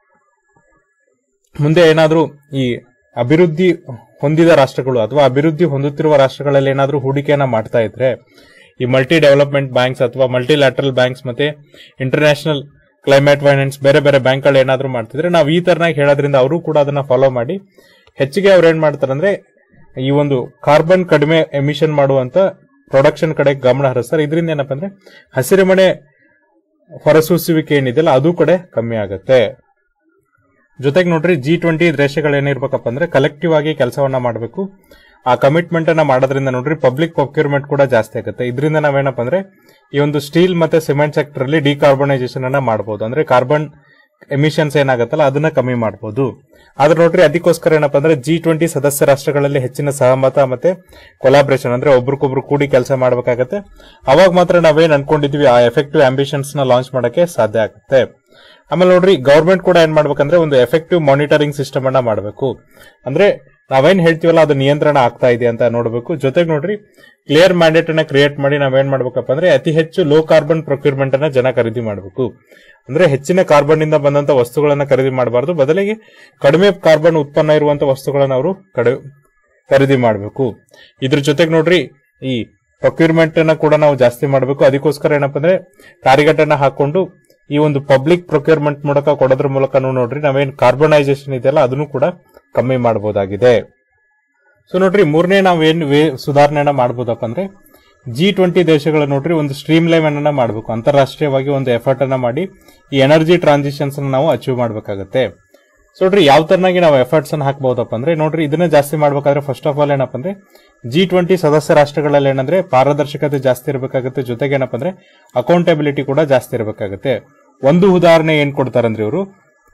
ಮುಂದೆ ಏನಾದ್ರೂ ಈ ಅಭಿವೃದ್ಧಿ ಹೊಂದಿದ ರಾಷ್ಟ್ರಗಳು ಅಥವಾ ಅಭಿವೃದ್ಧಿ ಹೊಂದುತ್ತಿರುವ ರಾಷ್ಟ್ರಗಳಲ್ಲಿ ಏನಾದ್ರೂ ಹೂಡಿಕೆಯನ್ನ ಮಾಡ್ತಾ ಇದ್ರೆ ಈ ಮಲ್ಟಿ ಡೆವಲಪ್ಮೆಂಟ್ ಬ್ಯಾಂಕ್ಸ್ ಅಥವಾ ಮಲ್ಟಿಲ್ಯಾಟ್ರಲ್ ಬ್ಯಾಂಕ್ಸ್ ಮತ್ತೆ ಇಂಟರ್ನ್ಯಾಷನಲ್ ಕ್ಲೈಮೇಟ್ ಫೈನಾನ್ಸ್ ಬೇರೆ ಬೇರೆ ಬ್ಯಾಂಕ್ಗಳು ಏನಾದ್ರೂ ಮಾಡ್ತಿದ್ರೆ ನಾವು ಈ ತರನಾಗಿ ಹೇಳೋದ್ರಿಂದ ಅವರು ಕೂಡ ಅದನ್ನ ಫಾಲೋ ಮಾಡಿ ಹೆಚ್ಚಿಗೆ ಅವ್ರು ಏನ್ ಮಾಡ್ತಾರೆ ಅಂದ್ರೆ ಈ ಒಂದು ಕಾರ್ಬನ್ ಕಡಿಮೆ ಎಮಿಷನ್ ಮಾಡುವಂತ ಪ್ರೊಡಕ್ಷನ್ ಕಡೆ ಗಮನ ಹರಿಸ್ತಾರೆ ಇದರಿಂದ ಏನಪ್ಪಾ ಅಂದ್ರೆ ಹಸಿರುಮನೆ ಹೊರಸೂಸುವಿಕೆ ಏನಿದೆಯಲ್ಲ ಅದು ಕಡೆ ಕಮ್ಮಿ ಆಗುತ್ತೆ ಜೊತೆಗೆ ನೋಡ್ರಿ ಜಿ ಟ್ವೆಂಟಿ ದೇಶಗಳು ಏನಿರ್ಬೇಕಪ್ಪ ಅಂದ್ರೆ ಕಲೆಕ್ಟಿವ್ ಆಗಿ ಕೆಲಸವನ್ನ ಮಾಡಬೇಕು ಆ ಕಮಿಟ್ಮೆಂಟ್ ಅನ್ನ ಮಾಡೋದ್ರಿಂದ ನೋಡ್ರಿ ಪಬ್ಲಿಕ್ ಪ್ರೊಕ್ಯೂರ್ಮೆಂಟ್ ಕೂಡ ಜಾಸ್ತಿ ಆಗುತ್ತೆ ಇದರಿಂದ ನಾವೇನಪ್ಪ ಅಂದ್ರೆ ಈ ಒಂದು ಸ್ಟೀಲ್ ಮತ್ತೆ ಸಿಮೆಂಟ್ ಸೆಕ್ಟರ್ ಅಲ್ಲಿ ಡಿಕಾರ್ಬನೈಸೇಷನ್ ಅನ್ನ ಮಾಡಬಹುದು ಅಂದ್ರೆ ಕಾರ್ಬನ್ ಎಮಿಷನ್ಸ್ ಏನಾಗತ್ತಲ್ಲ ಅದನ್ನ ಕಮ್ಮಿ ಮಾಡಬಹುದು ಆದ್ರೆ ನೋಡ್ರಿ ಅದಕ್ಕೋಸ್ಕರ ಏನಪ್ಪಾ ಅಂದ್ರೆ ಜಿ ಟ್ವೆಂಟಿ ಸದಸ್ಯ ರಾಷ್ಟ್ರಗಳಲ್ಲಿ ಹೆಚ್ಚಿನ ಸಹಮತ ಮತ್ತೆ ಕೊಲಾಬ್ರೇಷನ್ ಅಂದ್ರೆ ಒಬ್ರಿಗೊಬ್ರು ಕೂಡಿ ಕೆಲಸ ಮಾಡಬೇಕಾಗತ್ತೆ ಅವಾಗ ಮಾತ್ರ ನಾವೇನ್ ಅನ್ಕೊಂಡಿದ್ವಿ ಆ ಎಫೆಕ್ಟಿವ್ ಆಂಬಿಷನ್ಸ್ ನ ಲಾಂಚ್ ಮಾಡಕ್ಕೆ ಸಾಧ್ಯ ಆಗುತ್ತೆ ಆಮೇಲೆ ನೋಡ್ರಿ ಗವರ್ಮೆಂಟ್ ಕೂಡ ಏನ್ ಮಾಡ್ಬೇಕಂದ್ರೆ ಒಂದು ಎಫೆಕ್ಟಿವ್ ಮಾನಿಟರಿಂಗ್ ಸಿಸ್ಟಮ್ ಅನ್ನ ಮಾಡಬೇಕು ಅಂದ್ರೆ ನಾವೇನ್ ಹೇಳ್ತೀವಲ್ಲ ಅದು ನಿಯಂತ್ರಣ ಆಗ್ತಾ ಇದೆ ಅಂತ ನೋಡಬೇಕು ಜೊತೆಗೆ ನೋಡ್ರಿ ಕ್ಲಿಯರ್ ಮ್ಯಾಂಡೇಟ್ ಅನ್ನ ಕ್ರಿಯೇಟ್ ಮಾಡಿ ನಾವೇನ್ ಮಾಡ್ಬೇಕಪ್ಪ ಅಂದ್ರೆ ಅತಿ ಹೆಚ್ಚು ಲೋ ಕಾರ್ಬನ್ ಪ್ರೊಕ್ಯೂರ್ಮೆಂಟ್ ಅನ್ನ ಜನ ಖರೀದಿ ಮಾಡಬೇಕು ಅಂದ್ರೆ ಹೆಚ್ಚಿನ ಕಾರ್ಬನ್ ಇಂದ ಬಂದಂತ ವಸ್ತುಗಳನ್ನ ಖರೀದಿ ಮಾಡಬಾರ್ದು ಬದಲಿಗೆ ಕಡಿಮೆ ಕಾರ್ಬನ್ ಉತ್ಪನ್ನ ಇರುವಂತ ವಸ್ತುಗಳನ್ನ ಅವರು ಕಡೆ ಖರೀದಿ ಮಾಡಬೇಕು ಇದ್ರ ಜೊತೆಗೆ ನೋಡ್ರಿ ಈ ಪ್ರೊಕ್ಯೂರ್ಮೆಂಟ್ ಅನ್ನ ಕೂಡ ನಾವು ಜಾಸ್ತಿ ಮಾಡಬೇಕು ಅದಕ್ಕೋಸ್ಕರ ಏನಪ್ಪಾ ಅಂದ್ರೆ ಟಾರ್ಗೆಟ್ ಅನ್ನ ಹಾಕೊಂಡು ಈ ಒಂದು ಪಬ್ಲಿಕ್ ಪ್ರೊಕ್ಯೂರ್ಮೆಂಟ್ ಮೂಲಕ ಕೊಡೋದ್ರ ಮೂಲಕ ನೋಡ್ರಿ ನಾವೇನ್ ಕಾರ್ಬನೈಸೇಷನ್ ಇದೆಯಲ್ಲ ಅದನ್ನು ಕೂಡ ಕಮ್ಮಿ ಮಾಡಬಹುದಾಗಿದೆ ಸೊ ನೋಡ್ರಿ ಮೂರನೇ ನಾವೇನ್ ವೇ ಸುಧಾರಣೆಯನ್ನ ಮಾಡಬಹುದಪ್ಪ ಅಂದ್ರೆ ಜಿ ಟ್ವೆಂಟಿ ದೇಶಗಳ ನೋಡ್ರಿ ಒಂದು ಸ್ಟ್ರೀಮ್ ಲೈನ್ ಅನ್ನ ಮಾಡಬೇಕು ಅಂತಾರಾಷ್ಟ್ರೀಯವಾಗಿ ಒಂದು ಎಫರ್ಟ್ ಅನ್ನ ಮಾಡಿ ಈ ಎನರ್ಜಿ ಟ್ರಾನ್ಸಿಷನ್ಸ್ ನಾವು ಅಚೀವ್ ಮಾಡಬೇಕಾಗತ್ತೆ ಸೊ ನೋಡ್ರಿ ಯಾವ ತರನಾಗಿ ನಾವು ಎಫರ್ಟ್ಸ್ ಅನ್ನ ಹಾಕಬಹುದಪ್ಪ ಅಂದ್ರೆ ನೋಡ್ರಿ ಇದನ್ನ ಜಾಸ್ತಿ ಮಾಡ್ಬೇಕಾದ್ರೆ ಫಸ್ಟ್ ಆಫ್ ಆಲ್ ಏನಪ್ಪ ಅಂದ್ರೆ ಜಿ ಟ್ವೆಂಟಿ ಸದಸ್ಯ ರಾಷ್ಟ್ರಗಳಲ್ಲಿ ಏನಂದ್ರೆ ಪಾರದರ್ಶಕತೆ ಜಾಸ್ತಿ ಇರಬೇಕಾಗುತ್ತೆ ಜೊತೆಗೆ ಏನಪ್ಪ ಅಂದ್ರೆ ಅಕೌಂಟಬಿಲಿಟಿ ಕೂಡ ಜಾಸ್ತಿ ಇರಬೇಕಾಗುತ್ತೆ ಒಂದು ಉದಾಹರಣೆ ಏನ್ ಕೊಡ್ತಾರಂದ್ರೆ ಇವರು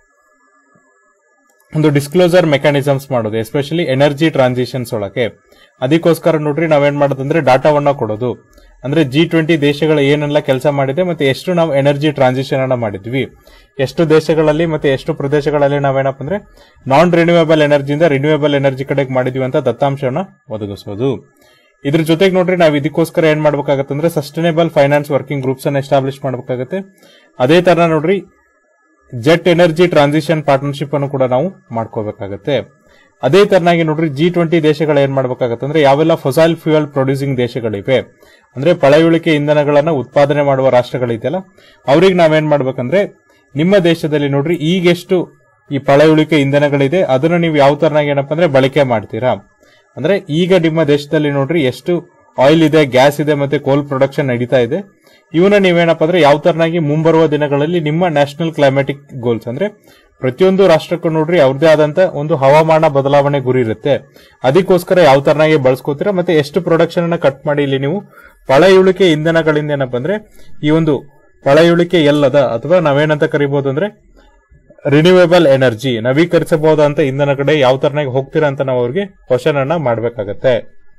ಒಂದು ಡಿಸ್ಕ್ಲೋಸರ್ ಮೆಕ್ಯಾನಿಸಮ್ಸ್ ಮಾಡೋದು ಎಸ್ಪೆಷಲಿ ಎನರ್ಜಿ ಟ್ರಾನ್ಸಿಷನ್ಸ್ ಒಳಗೆ ಅದಕ್ಕೋಸ್ಕರ ನೋಡ್ರಿ ನಾವೇನ್ ಮಾಡೋದಂದ್ರೆ ಡಾಟಾವನ್ನ ಕೊಡೋದು ಅಂದ್ರೆ ಜಿ ಟ್ವೆಂಟಿ ದೇಶಗಳು ಏನೆಲ್ಲ ಕೆಲಸ ಮಾಡಿದೆ ಮತ್ತೆ ಎಷ್ಟು ನಾವು ಎನರ್ಜಿ ಟ್ರಾನ್ಸಿಷನ್ ಅನ್ನ ಮಾಡಿದ್ವಿ ಎಷ್ಟು ದೇಶಗಳಲ್ಲಿ ಮತ್ತೆ ಎಷ್ಟು ಪ್ರದೇಶಗಳಲ್ಲಿ ನಾವೇನಪ್ಪ ಅಂದ್ರೆ ನಾನ್ ರಿನ್ಯೂವೇಬಲ್ ಎನರ್ಜಿಯಿಂದ ರಿನ್ಯೂವೇಬಲ್ ಎನರ್ಜಿ ಕಡೆಗೆ ಮಾಡಿದ್ವಿ ಅಂತ ದತ್ತಾಂಶವನ್ನ ಒದಗಿಸೋದು ಇದ್ರ ಜೊತೆಗೆ ನೋಡ್ರಿ ನಾವು ಇದಕ್ಕೋಸ್ಕರ ಏನ್ ಮಾಡ್ಬೇಕಾಗತ್ತೆ ಅಂದ್ರೆ ಸಸ್ಟೈನೇಬಲ್ ಫೈನಾನ್ಸ್ ವರ್ಕಿಂಗ್ ಗ್ರೂಪ್ಸ್ ಅನ್ನ ಎಸ್ಟಾಬ್ಲಿಷ್ ಮಾಡ್ಬೇಕಾಗತ್ತೆ ಅದೇ ತರ ನೋಡ್ರಿ ಜೆಟ್ ಎನರ್ಜಿ ಟ್ರಾನ್ಸಿಷನ್ ಪಾರ್ಟ್ನರ್ಶಿಪ್ ಅನ್ನು ಕೂಡ ನಾವು ಮಾಡ್ಕೋಬೇಕಾಗತ್ತೆ ಅದೇ ತರನಾಗಿ ನೋಡ್ರಿ ಜಿ ಟ್ವೆಂಟಿ ದೇಶಗಳು ಏನ್ ಮಾಡ್ಬೇಕಾಗತ್ತೆ ಅಂದ್ರೆ ಯಾವೆಲ್ಲ ಫೊಸೈಲ್ ಫ್ಯೂಯಲ್ ಪ್ರೊಡ್ಯೂಸಿಂಗ್ ದೇಶಗಳಿವೆ ಅಂದ್ರೆ ಪಳೆಯುಳಿಕೆ ಇಂಧನಗಳನ್ನ ಉತ್ಪಾದನೆ ಮಾಡುವ ರಾಷ್ಟ್ರಗಳಿದೆಯಲ್ಲ ಅವ್ರಿಗೆ ನಾವೇನ್ ಮಾಡ್ಬೇಕಂದ್ರೆ ನಿಮ್ಮ ದೇಶದಲ್ಲಿ ನೋಡ್ರಿ ಈಗೆಷ್ಟು ಈ ಪಳೆಯುಳಿಕೆ ಇಂಧನಗಳಿದೆ ಅದನ್ನ ನೀವು ಯಾವ ತರನಾಗಿ ಏನಪ್ಪಾ ಅಂದ್ರೆ ಬಳಕೆ ಮಾಡ್ತೀರಾ ಅಂದ್ರೆ ಈಗ ನಿಮ್ಮ ದೇಶದಲ್ಲಿ ನೋಡ್ರಿ ಎಷ್ಟು ಆಯಿಲ್ ಇದೆ ಗ್ಯಾಸ್ ಇದೆ ಮತ್ತೆ ಕೋಲ್ ಪ್ರೊಡಕ್ಷನ್ ನಡೀತಾ ಇದೆ ಇವನ್ನ ನೀವೇನಪ್ಪ ಅಂದ್ರೆ ಯಾವ ತರನಾಗಿ ಮುಂಬರುವ ದಿನಗಳಲ್ಲಿ ನಿಮ್ಮ ನ್ಯಾಷನಲ್ ಕ್ಲೈಮ್ಯಾಟಿಕ್ ಗೋಲ್ಸ್ ಅಂದ್ರೆ ಪ್ರತಿಯೊಂದು ರಾಷ್ಟ್ರಕ್ಕೂ ನೋಡ್ರಿ ಅವ್ರದೇ ಆದಂತ ಒಂದು ಹವಾಮಾನ ಬದಲಾವಣೆ ಗುರಿ ಇರುತ್ತೆ ಅದಕ್ಕೋಸ್ಕರ ಯಾವ ತರನಾಗಿ ಬಳಸ್ಕೋತೀರಾ ಮತ್ತೆ ಎಷ್ಟು ಪ್ರೊಡಕ್ಷನ್ ಅನ್ನ ಕಟ್ ಮಾಡಿ ಇಲ್ಲಿ ನೀವು ಪಳೆಯುಳಿಕೆ ಇಂಧನಗಳಿಂದ ಏನಪ್ಪ ಅಂದ್ರೆ ಈ ಒಂದು ಪಳೆಯುಳಿಕೆ ಎಲ್ಲದ ಅಥವಾ ನಾವೇನಂತ ಕರಿಬಹುದು ಅಂದ್ರೆ ರಿನ್ಯೂವೇಬಲ್ ಎನರ್ಜಿ ನವೀಕರಿಸಬಹುದಂತ ಇಂಧನ ಕಡೆ ಯಾವ ತರನಾಗಿ ಹೋಗ್ತೀರಾ ಅಂತ ನಾವು ಅವ್ರಿಗೆ ಕ್ವಶನ್ ಅನ್ನ ಮಾಡ್ಬೇಕಾಗತ್ತೆ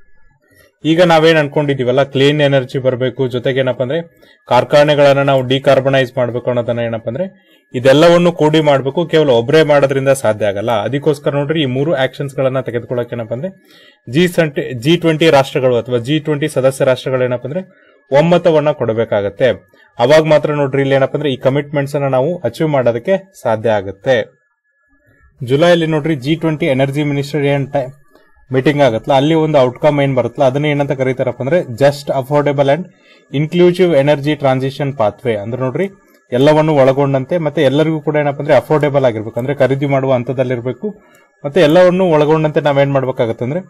ಈಗ ನಾವೇನ್ ಅನ್ಕೊಂಡಿದೀವಲ್ಲ ಕ್ಲೀನ್ ಎನರ್ಜಿ ಬರಬೇಕು ಜೊತೆಗೆ ಏನಪ್ಪಾ ಅಂದ್ರೆ ಕಾರ್ಖಾನೆಗಳನ್ನ ನಾವು ಡಿಕಾರ್ಬನೈಸ್ ಮಾಡ್ಬೇಕು ಅನ್ನೋದನ್ನ ಏನಪ್ಪಾ ಅಂದ್ರೆ ಇದೆಲ್ಲವನ್ನು ಕೂಡಿ ಮಾಡಬೇಕು ಕೇವಲ ಒಬ್ಬರೇ ಮಾಡೋದ್ರಿಂದ ಸಾಧ್ಯ ಆಗಲ್ಲ ಅದಕ್ಕೋಸ್ಕರ ನೋಡ್ರಿ ಈ ಮೂರು ಆಕ್ಷನ್ಸ್ ಗಳನ್ನ ತೆಗೆದುಕೊಳ್ಳಕ್ಕೆ ಏನಪ್ಪಾ ಅಂದ್ರೆ ಜಿ ಜಿ ಟ್ವೆಂಟಿ ರಾಷ್ಟ್ರಗಳು ಅಥವಾ ಜಿ ಟ್ವೆಂಟಿ ಸದಸ್ಯ ರಾಷ್ಟ್ರಗಳು ಏನಪ್ಪಾ ಅಂದ್ರೆ ಒಮ್ಮತವನ್ನ ಕೊಡಬೇಕಾಗತ್ತೆ ಅವಾಗ ಮಾತ್ರ ನೋಡ್ರಿ ಇಲ್ಲಿ ಏನಪ್ಪಾ ಅಂದ್ರೆ ಈ ಕಮಿಟ್ಮೆಂಟ್ಸ್ ಅನ್ನ ನಾವು ಅಚೀವ್ ಮಾಡೋದಕ್ಕೆ ಸಾಧ್ಯ ಆಗುತ್ತೆ ಜುಲೈಲಿ ನೋಡ್ರಿ ಜಿ ಟ್ವೆಂಟಿ ಎನರ್ಜಿ ಮಿನಿಸ್ಟರ್ ಏನ್ ಮೀಟಿಂಗ್ ಆಗತ್ತಲ್ಲ ಅಲ್ಲಿ ಒಂದು ಔಟ್ಕಮ್ ಏನ್ ಬರುತ್ತಲ್ಲ ಅದನ್ನ ಏನಂತ ಕರೀತಾರಪ್ಪ ಅಂದ್ರೆ just affordable and inclusive energy transition pathway ಅಂದ್ರೆ ನೋಡ್ರಿ ಎಲ್ಲವನ್ನು ಒಳಗೊಂಡಂತೆ ಮತ್ತೆ ಎಲ್ಲರಿಗೂ ಕೂಡ ಏನಪ್ಪ ಅಂದ್ರೆ ಅಫೋರ್ಡೆಬಲ್ ಆಗಿರ್ಬೇಕು ಅಂದ್ರೆ ಖರೀದಿ ಮಾಡುವ ಹಂತದಲ್ಲಿರ್ಬೇಕು ಮತ್ತೆ ಎಲ್ಲವನ್ನು ಒಳಗೊಂಡಂತೆ ನಾವೇನ್ ಮಾಡ್ಬೇಕಾಗತ್ತೆ ಅಂದ್ರೆ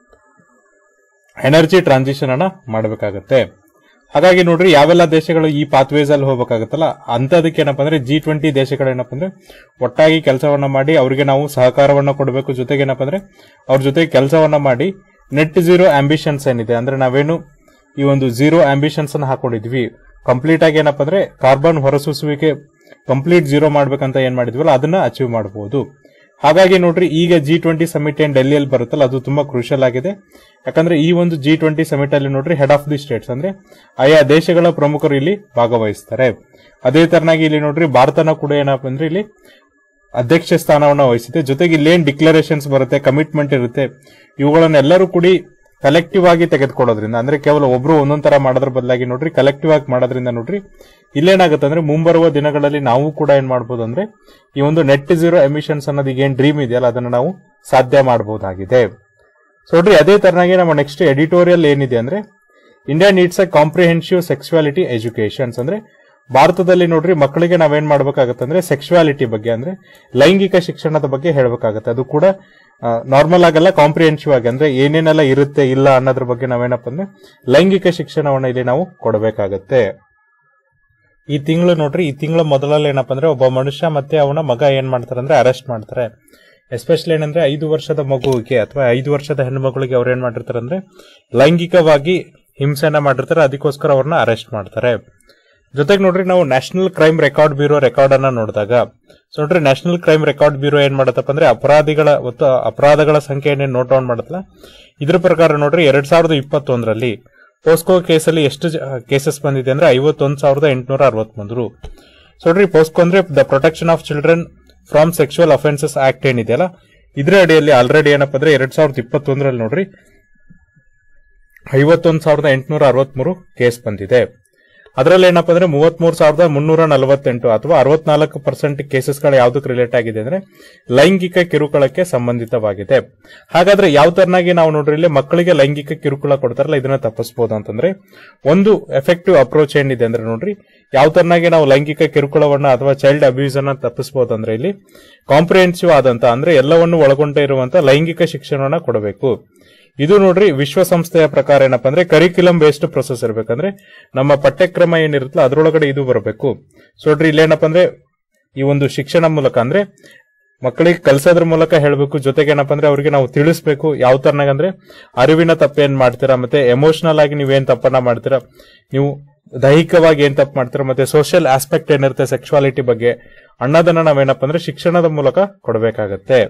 ಎನರ್ಜಿ ಟ್ರಾನ್ಸಿಷನ್ ಅನ್ನ ಮಾಡಬೇಕಾಗತ್ತೆ ಹಾಗಾಗಿ ನೋಡ್ರಿ ಯಾವೆಲ್ಲ ದೇಶಗಳು ಈ ಪಾತ್ವೇಸ್ ಅಲ್ಲಿ ಹೋಗ್ಬೇಕಾಗತ್ತಲ್ಲ ಅಂತದಕ್ಕೆ ಏನಪ್ಪ ಅಂದ್ರೆ ಜಿ ಟ್ವೆಂಟಿ ದೇಶಗಳು ಏನಪ್ಪ ಅಂದ್ರೆ ಒಟ್ಟಾಗಿ ಕೆಲಸವನ್ನ ಮಾಡಿ ಅವರಿಗೆ ನಾವು ಸಹಕಾರವನ್ನ ಕೊಡಬೇಕು ಜೊತೆಗೆ ಏನಪ್ಪ ಅಂದ್ರೆ ಅವ್ರ ಜೊತೆ ಕೆಲಸವನ್ನ ಮಾಡಿ ನೆಟ್ ಜೀರೋ ಆಂಬಿಷನ್ಸ್ ಏನಿದೆ ಅಂದ್ರೆ ನಾವೇನು ಈ ಒಂದು ಜೀರೋ ಆಂಬಿಷನ್ಸ್ ಅನ್ನ ಹಾಕೊಂಡಿದ್ವಿ ಕಂಪ್ಲೀಟ್ ಆಗಿ ಏನಪ್ಪ ಅಂದ್ರೆ ಕಾರ್ಬನ್ ಹೊರಸೂಸುವಿಕೆ ಕಂಪ್ಲೀಟ್ ಜೀರೋ ಮಾಡ್ಬೇಕಂತ ಏನ್ ಮಾಡಿದ್ವಲ್ಲ ಅದನ್ನ ಅಚೀವ್ ಮಾಡಬಹುದು ಹಾಗಾಗಿ ನೋಡ್ರಿ ಈಗ ಜಿ ಟ್ವೆಂಟಿ ಸಮಿಟ್ ಏನ್ ಡೆಲ್ಲಿಯಲ್ಲಿ ಬರುತ್ತಲ್ಲ ಅದು ತುಂಬಾ ಕ್ರೂಷಲ್ ಆಗಿದೆ ಯಾಕಂದ್ರೆ ಈ ಒಂದು ಜಿ ಟ್ವೆಂಟಿ ಸಮಿಟ್ ಅಲ್ಲಿ ನೋಡ್ರಿ ಹೆಡ್ ಆಫ್ ದಿ ಸ್ಟೇಟ್ಸ್ ಅಂದ್ರೆ ಆಯಾ ದೇಶಗಳ ಪ್ರಮುಖರು ಇಲ್ಲಿ ಭಾಗವಹಿಸ್ತಾರೆ ಅದೇ ತರನಾಗಿ ಇಲ್ಲಿ ನೋಡ್ರಿ ಭಾರತನ ಕೂಡ ಏನಪ್ಪ ಅಂದ್ರೆ ಇಲ್ಲಿ ಅಧ್ಯಕ್ಷ ಸ್ಥಾನವನ್ನ ವಹಿಸಿದೆ ಜೊತೆಗೆ ಇಲ್ಲೇನ್ ಡಿಕ್ಲರೇಷನ್ಸ್ ಬರುತ್ತೆ ಕಮಿಟ್ಮೆಂಟ್ ಇರುತ್ತೆ ಇವುಗಳನ್ನೆಲ್ಲರೂ ಕೂಡಿ ಕಲೆಕ್ಟಿವ್ ಆಗಿ ತೆಗೆದುಕೊಳ್ಳೋದ್ರಿಂದ ಅಂದ್ರೆ ಕೇವಲ ಒಬ್ರು ಒಂದೊಂದ್ ತರ ಮಾಡೋದ್ರ ಬದಲಾಗಿ ನೋಡ್ರಿ ಕಲೆಕ್ಟಿವ್ ಆಗಿ ಮಾಡೋದ್ರಿಂದ ನೋಡ್ರಿ ಇಲ್ಲೇನಾಗುತ್ತೆ ಅಂದ್ರೆ ಮುಂಬರುವ ದಿನಗಳಲ್ಲಿ ನಾವು ಕೂಡ ಏನ್ ಮಾಡ್ಬೋದು ಅಂದ್ರೆ ಈ ಒಂದು ನೆಟ್ ಜೀರೋ ಎಮಿಷನ್ಸ್ ಅನ್ನೋದು ಈಗ ಏನ್ ಡ್ರೀಮ್ ಇದೆಯಲ್ಲ ಅದನ್ನ ನಾವು ಸಾಧ್ಯ ಮಾಡಬಹುದಾಗಿದೆ ಸೊ ನೋಡ್ರಿ ಅದೇ ತರನಾಗಿ ನಮ್ಮ ನೆಕ್ಸ್ಟ್ ಎಡಿಟೋರಿಯಲ್ ಏನಿದೆ ಅಂದ್ರೆ India needs a comprehensive sexuality educations ಅಂದ್ರೆ ಭಾರತದಲ್ಲಿ ನೋಡ್ರಿ ಮಕ್ಕಳಿಗೆ ನಾವೇನ್ ಮಾಡ್ಬೇಕಾಗತ್ತೆ ಅಂದ್ರೆ ಸೆಕ್ಸುವಾಲಿಟಿ ಬಗ್ಗೆ ಅಂದ್ರೆ ಲೈಂಗಿಕ ಶಿಕ್ಷಣದ ಬಗ್ಗೆ ಹೇಳ್ಬೇಕಾಗತ್ತೆ ಅದು ಕೂಡ ನಾರ್ಮಲ್ ಆಗಲ್ಲ ಕಾಂಪ್ರಿಹೆನ್ಸಿವ್ ಆಗಿ ಅಂದ್ರೆ ಏನೇನೆಲ್ಲ ಇರುತ್ತೆ ಇಲ್ಲ ಅನ್ನೋದ್ರ ಬಗ್ಗೆ ನಾವೇನಪ್ಪ ಅಂದ್ರೆ ಲೈಂಗಿಕ ಶಿಕ್ಷಣವನ್ನ ಇಲ್ಲಿ ನಾವು ಕೊಡಬೇಕಾಗತ್ತೆ ಈ ತಿಂಗಳು ನೋಡ್ರಿ ಈ ತಿಂಗಳ ಮೊದಲಲ್ಲಿ ಏನಪ್ಪ ಅಂದ್ರೆ ಒಬ್ಬ ಮನುಷ್ಯ ಮತ್ತೆ ಅವನ ಮಗ ಏನ್ ಮಾಡ್ತಾರೆ ಅಂದ್ರೆ ಅರೆಸ್ಟ್ ಮಾಡ್ತಾರೆ ಎಸ್ಪೆಷಲಿ ಏನಂದ್ರೆ ಐದು ವರ್ಷದ ಮಗುವಿಗೆ ಅಥವಾ ಐದು ವರ್ಷದ ಹೆಣ್ಣುಮಗಳಿಗೆ ಅವ್ರು ಏನ್ ಮಾಡಿರ್ತಾರೆ ಅಂದ್ರೆ ಲೈಂಗಿಕವಾಗಿ ಹಿಂಸೆನ ಮಾಡಿರ್ತಾರೆ ಅದಕ್ಕೋಸ್ಕರ ಅವ್ರನ್ನ ಅರೆಸ್ಟ್ ಮಾಡ್ತಾರೆ ಜೊತೆಗೆ ನೋಡ್ರಿ ನಾವು national crime record bureau record ಅನ್ನ ನೋಡಿದಾಗ ಸೊ ನೋಡ್ರಿ ನ್ಯಾಷನಲ್ ಕ್ರೈಮ್ ರೆಕಾರ್ಡ್ ಬ್ಯೂರೋ ಏನ್ ಮಾಡತ್ತಪ್ಪ ಅಂದ್ರೆ ಅಪರಾಧಿಗಳ ಒತ್ತು ಅಪರಾಧಗಳ ಸಂಖ್ಯೆ ಏನೇನು ನೋಟ್ ಡೌನ್ ಮಾಡತ್ತಲ್ಲ ಇದ್ರ ಪ್ರಕಾರ ನೋಡ್ರಿ ಎರಡ್ ಸಾವಿರದ ಇಪ್ಪತ್ತೊಂದರಲ್ಲಿ ಪೋಸ್ಕೋ ಕೇಸಲ್ಲಿ ಎಷ್ಟು ಕೇಸಸ್ ಬಂದಿದೆ ಅಂದ್ರೆ ಐವತ್ತೊಂದು ಸಾವಿರದ ಎಂಟುನೂರ ಅರವತ್ಮೂರು ಸೊ ನೋಡ್ರಿ ಪೋಸ್ಕೋ ಅಂದ್ರೆ the protection of children from sexual offences act ಏನಿದೆಯಲ್ಲ ಇದ್ರ ಅಡಿಯಲ್ಲಿ ಆಲ್ರೆಡಿ ಏನಪ್ಪ ಅಂದ್ರೆ ಎರಡ್ ಸಾವಿರದ ಇಪ್ಪತ್ತೊಂದರಲ್ಲಿ ನೋಡ್ರಿ ಐವತ್ತೊಂದು ಸಾವಿರದ ಎಂಟುನೂರ ಅರವತ್ಮೂರು ಕೇಸ್ ಬಂದಿದೆ ಅದರಲ್ಲಿ ಏನಪ್ಪ ಅಂದ್ರೆ ಮೂವತ್ಮೂರು ಸಾವಿರದ ಮುನ್ನೂರ ನಲವತ್ತೆಂಟು ಅಥವಾ ಅರವತ್ನಾಲ್ಕು ಪರ್ಸೆಂಟ್ ಕೇಸಸ್ಗಳು ಯಾವ್ದಕ್ಕೆ ರಿಲೇಟ್ ಆಗಿದೆ ಅಂದ್ರೆ ಲೈಂಗಿಕ ಕಿರುಕುಳಕ್ಕೆ ಸಂಬಂಧಿತವಾಗಿದೆ ಹಾಗಾದ್ರೆ ಯಾವ ತರನಾಗಿ ನಾವು ನೋಡ್ರಿ ಇಲ್ಲಿ ಮಕ್ಕಳಿಗೆ ಲೈಂಗಿಕ ಕಿರುಕುಳ ಕೊಡ್ತಾರಲ್ಲ ಇದನ್ನ ತಪ್ಪಿಸಬಹುದು ಅಂತಂದ್ರೆ ಒಂದು ಎಫೆಕ್ಟಿವ್ ಅಪ್ರೋಚ್ ಏನಿದೆ ಅಂದ್ರೆ ನೋಡ್ರಿ ಯಾವ ತರನಾಗಿ ನಾವು ಲೈಂಗಿಕ ಕಿರುಕುಳವನ್ನ ಅಥವಾ ಚೈಲ್ಡ್ ಅಬ್ಯೂಸ್ ಅನ್ನ ತಪ್ಪಿಸಬಹುದು ಅಂದ್ರೆ ಇಲ್ಲಿ ಕಾಂಪ್ರಿಹೆನ್ಸಿವ್ ಆದಂತ ಅಂದ್ರೆ ಎಲ್ಲವನ್ನು ಒಳಗೊಂಡ ಇರುವಂತ ಲೈಂಗಿಕ ಶಿಕ್ಷಣವನ್ನ ಕೊಡಬೇಕು ಇದು ನೋಡ್ರಿ ವಿಶ್ವಸಂಸ್ಥೆಯ ಪ್ರಕಾರ ಏನಪ್ಪಾ ಅಂದ್ರೆ ಕರಿಕ್ಯುಲಮ್ ಬೇಸ್ಡ್ ಪ್ರೊಸೆಸ್ ಇರಬೇಕಂದ್ರೆ ನಮ್ಮ ಪಠ್ಯಕ್ರಮ ಏನಿರುತ್ತಲ್ಲ ಅದ್ರೊಳಗಡೆ ಇದು ಬರಬೇಕು ಸೊ ನೋಡ್ರಿ ಇಲ್ಲೇನಪ್ಪ ಅಂದ್ರೆ ಈ ಒಂದು ಶಿಕ್ಷಣ ಮೂಲಕ ಅಂದ್ರೆ ಮಕ್ಕಳಿಗೆ ಕಲ್ಸೋದ್ರ ಮೂಲಕ ಹೇಳಬೇಕು ಜೊತೆಗೆ ಏನಪ್ಪ ಅಂದ್ರೆ ಅವ್ರಿಗೆ ನಾವು ತಿಳಿಸ್ಬೇಕು ಯಾವ ತರನಾಗ ಅಂದ್ರೆ ಅರಿವಿನ ತಪ್ಪೇನ್ ಮಾಡ್ತೀರಾ ಮತ್ತೆ ಎಮೋಷನಲ್ ಆಗಿ ನೀವೇನ್ ತಪ್ಪನ್ನ ಮಾಡ್ತೀರಾ ನೀವು ದೈಹಿಕವಾಗಿ ಏನ್ ತಪ್ಪು ಮಾಡ್ತೀರಾ ಮತ್ತೆ ಸೋಷಿಯಲ್ ಆಸ್ಪೆಕ್ಟ್ ಏನಿರುತ್ತೆ ಸೆಕ್ಸುವಾಲಿಟಿ ಬಗ್ಗೆ ಅನ್ನೋದನ್ನ ನಾವೇನಪ್ಪ ಅಂದ್ರೆ ಶಿಕ್ಷಣದ ಮೂಲಕ ಕೊಡಬೇಕಾಗತ್ತೆ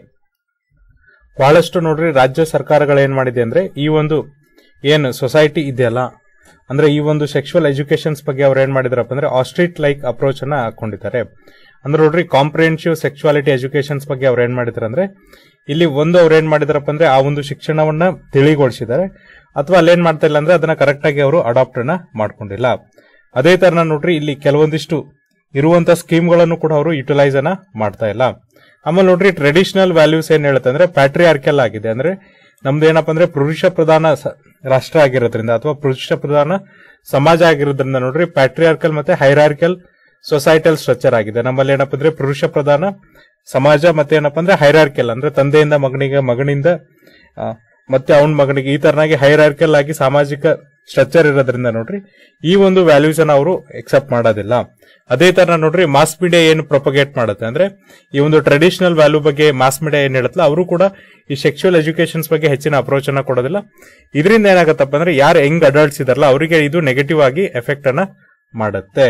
ಬಹಳಷ್ಟು ನೋಡ್ರಿ ರಾಜ್ಯ ಸರ್ಕಾರಗಳು ಏನ್ ಮಾಡಿದೆ ಅಂದ್ರೆ ಈ ಒಂದು ಏನು ಸೊಸೈಟಿ ಇದೆಯಲ್ಲ ಅಂದ್ರೆ ಈ ಒಂದು ಸೆಕ್ಷುವಲ್ ಎಜುಕೇಶನ್ಸ್ ಬಗ್ಗೆ ಅವ್ರು ಏನ್ ಮಾಡಿದ್ರಪ್ಪ ಅಂದ್ರೆ ಆಸ್ಟ್ರಿಟ್ ಲೈಕ್ ಅಪ್ರೋಚ್ ಅನ್ನ ಹಾಕೊಂಡಿದ್ದಾರೆ ಅಂದ್ರೆ ನೋಡ್ರಿ ಕಾಂಪ್ರಿಹೆನ್ಸಿವ್ ಸೆಕ್ಸುವಾಲಿಟಿ ಎಜುಕೇಶನ್ಸ್ ಬಗ್ಗೆ ಅವ್ರು ಏನ್ ಮಾಡಿದಾರೆ ಅಂದ್ರೆ ಇಲ್ಲಿ ಒಂದು ಅವ್ರು ಏನ್ ಮಾಡಿದಾರಪ್ಪ ಅಂದ್ರೆ ಆ ಒಂದು ಶಿಕ್ಷಣವನ್ನ ತಿಳಿಗೊಳಿಸಿದ್ದಾರೆ ಅಥವಾ ಅಲ್ಲೇನ್ ಮಾಡ್ತಾ ಇಲ್ಲ ಅಂದ್ರೆ ಅದನ್ನ ಕರೆಕ್ಟ್ ಆಗಿ ಅವರು ಅಡಾಪ್ಟ್ ಅನ್ನ ಮಾಡ್ಕೊಂಡಿಲ್ಲ ಅದೇ ತರ ನೋಡ್ರಿ ಇಲ್ಲಿ ಕೆಲವೊಂದಿಷ್ಟು ಇರುವಂತ ಸ್ಕೀಮ್ಗಳನ್ನು ಕೂಡ ಅವರು ಯುಟಿಲೈಸ್ ಅನ್ನ ಮಾಡ್ತಾ ಇಲ್ಲ ಆಮೇಲೆ ನೋಡ್ರಿ ಟ್ರೆಡಿಷನಲ್ ವ್ಯಾಲ್ಯೂಸ್ ಏನ್ ಹೇಳುತ್ತೆ ಅಂದ್ರೆ ಪ್ಯಾಟ್ರಿಯಾರ್ಕಲ್ ಆಗಿದೆ ಅಂದ್ರೆ ನಮ್ದು ಏನಪ್ಪಾ ಅಂದ್ರೆ ಪುರುಷ ಪ್ರಧಾನ ಸ- ರಾಷ್ಟ್ರ ಆಗಿರೋದ್ರಿಂದ ಅಥವಾ ಪುರುಷ ಪ್ರಧಾನ ಸಮಾಜ ಆಗಿರೋದ್ರಿಂದ ನೋಡ್ರಿ ಪ್ಯಾಟ್ರಿಯಾರ್ಕಲ್ ಮತ್ತೆ ಹೈರಾರ್ಕಲ್ ಸೊಸೈಟಲ್ ಸ್ಟ್ರಕ್ಚರ್ ಆಗಿದೆ ನಮ್ಮಲ್ಲಿ ಏನಪ್ಪಾ ಅಂದ್ರೆ ಪುರುಷ ಪ್ರಧಾನ ಸಮಾಜ ಮತ್ತೆ ಏನಪ್ಪಾ ಅಂದ್ರೆ ಹೈರಾರ್ಕಲ್ ಅಂದ್ರೆ ತಂದೆಯಿಂದ ಮಗನಿಗೆ ಮಗನಿಂದ ಆ, ಮತ್ತೆ ಅವನ ಮಗನಿಗೆ ಈ ತರನಾಗಿ ಹೈರಾರ್ಕಲ್ ಆಗಿ ಸಾಮಾಜಿಕ ಸ್ಟ್ರಕ್ಚರ್ ಇರೋದ್ರಿಂದ ನೋಡ್ರಿ ಈ ಒಂದು ವ್ಯಾಲ್ಯೂಸ್ ಅನ್ನ ಅವರು ಎಕ್ಸೆಪ್ಟ್ ಮಾಡೋದಿಲ್ಲ ಅದೇ ತರ ನೋಡ್ರಿ ಮಾಸ್ ಮೀಡಿಯಾ ಏನು ಪ್ರೊಪಗೇಟ್ ಮಾಡುತ್ತೆ ಅಂದ್ರೆ ಈ ಒಂದು ಟ್ರೆಡಿಷನಲ್ ವ್ಯಾಲ್ಯೂ ಬಗ್ಗೆ ಮಾಸ್ ಮೀಡಿಯಾ ಏನ್ ಹೇಳುತ್ತಲ್ಲ ಅವರು ಕೂಡ ಈ ಸೆಕ್ಷುವಲ್ ಎಜುಕೇಶನ್ಸ್ ಬಗ್ಗೆ ಹೆಚ್ಚಿನ ಅಪ್ರೋಚ್ ಅನ್ನ ಕೊಡೋದಿಲ್ಲ ಇದರಿಂದ ಏನಾಗತ್ತಪ್ಪ ಅಂದ್ರೆ ಯಾರು ಹೆಂಗ್ ಅಡಲ್ಟ್ಸ್ ಇದಾರಲ್ಲ ಅವರಿಗೆ ಇದು ನೆಗೆಟಿವ್ ಆಗಿ ಎಫೆಕ್ಟ್ ಅನ್ನ ಮಾಡುತ್ತೆ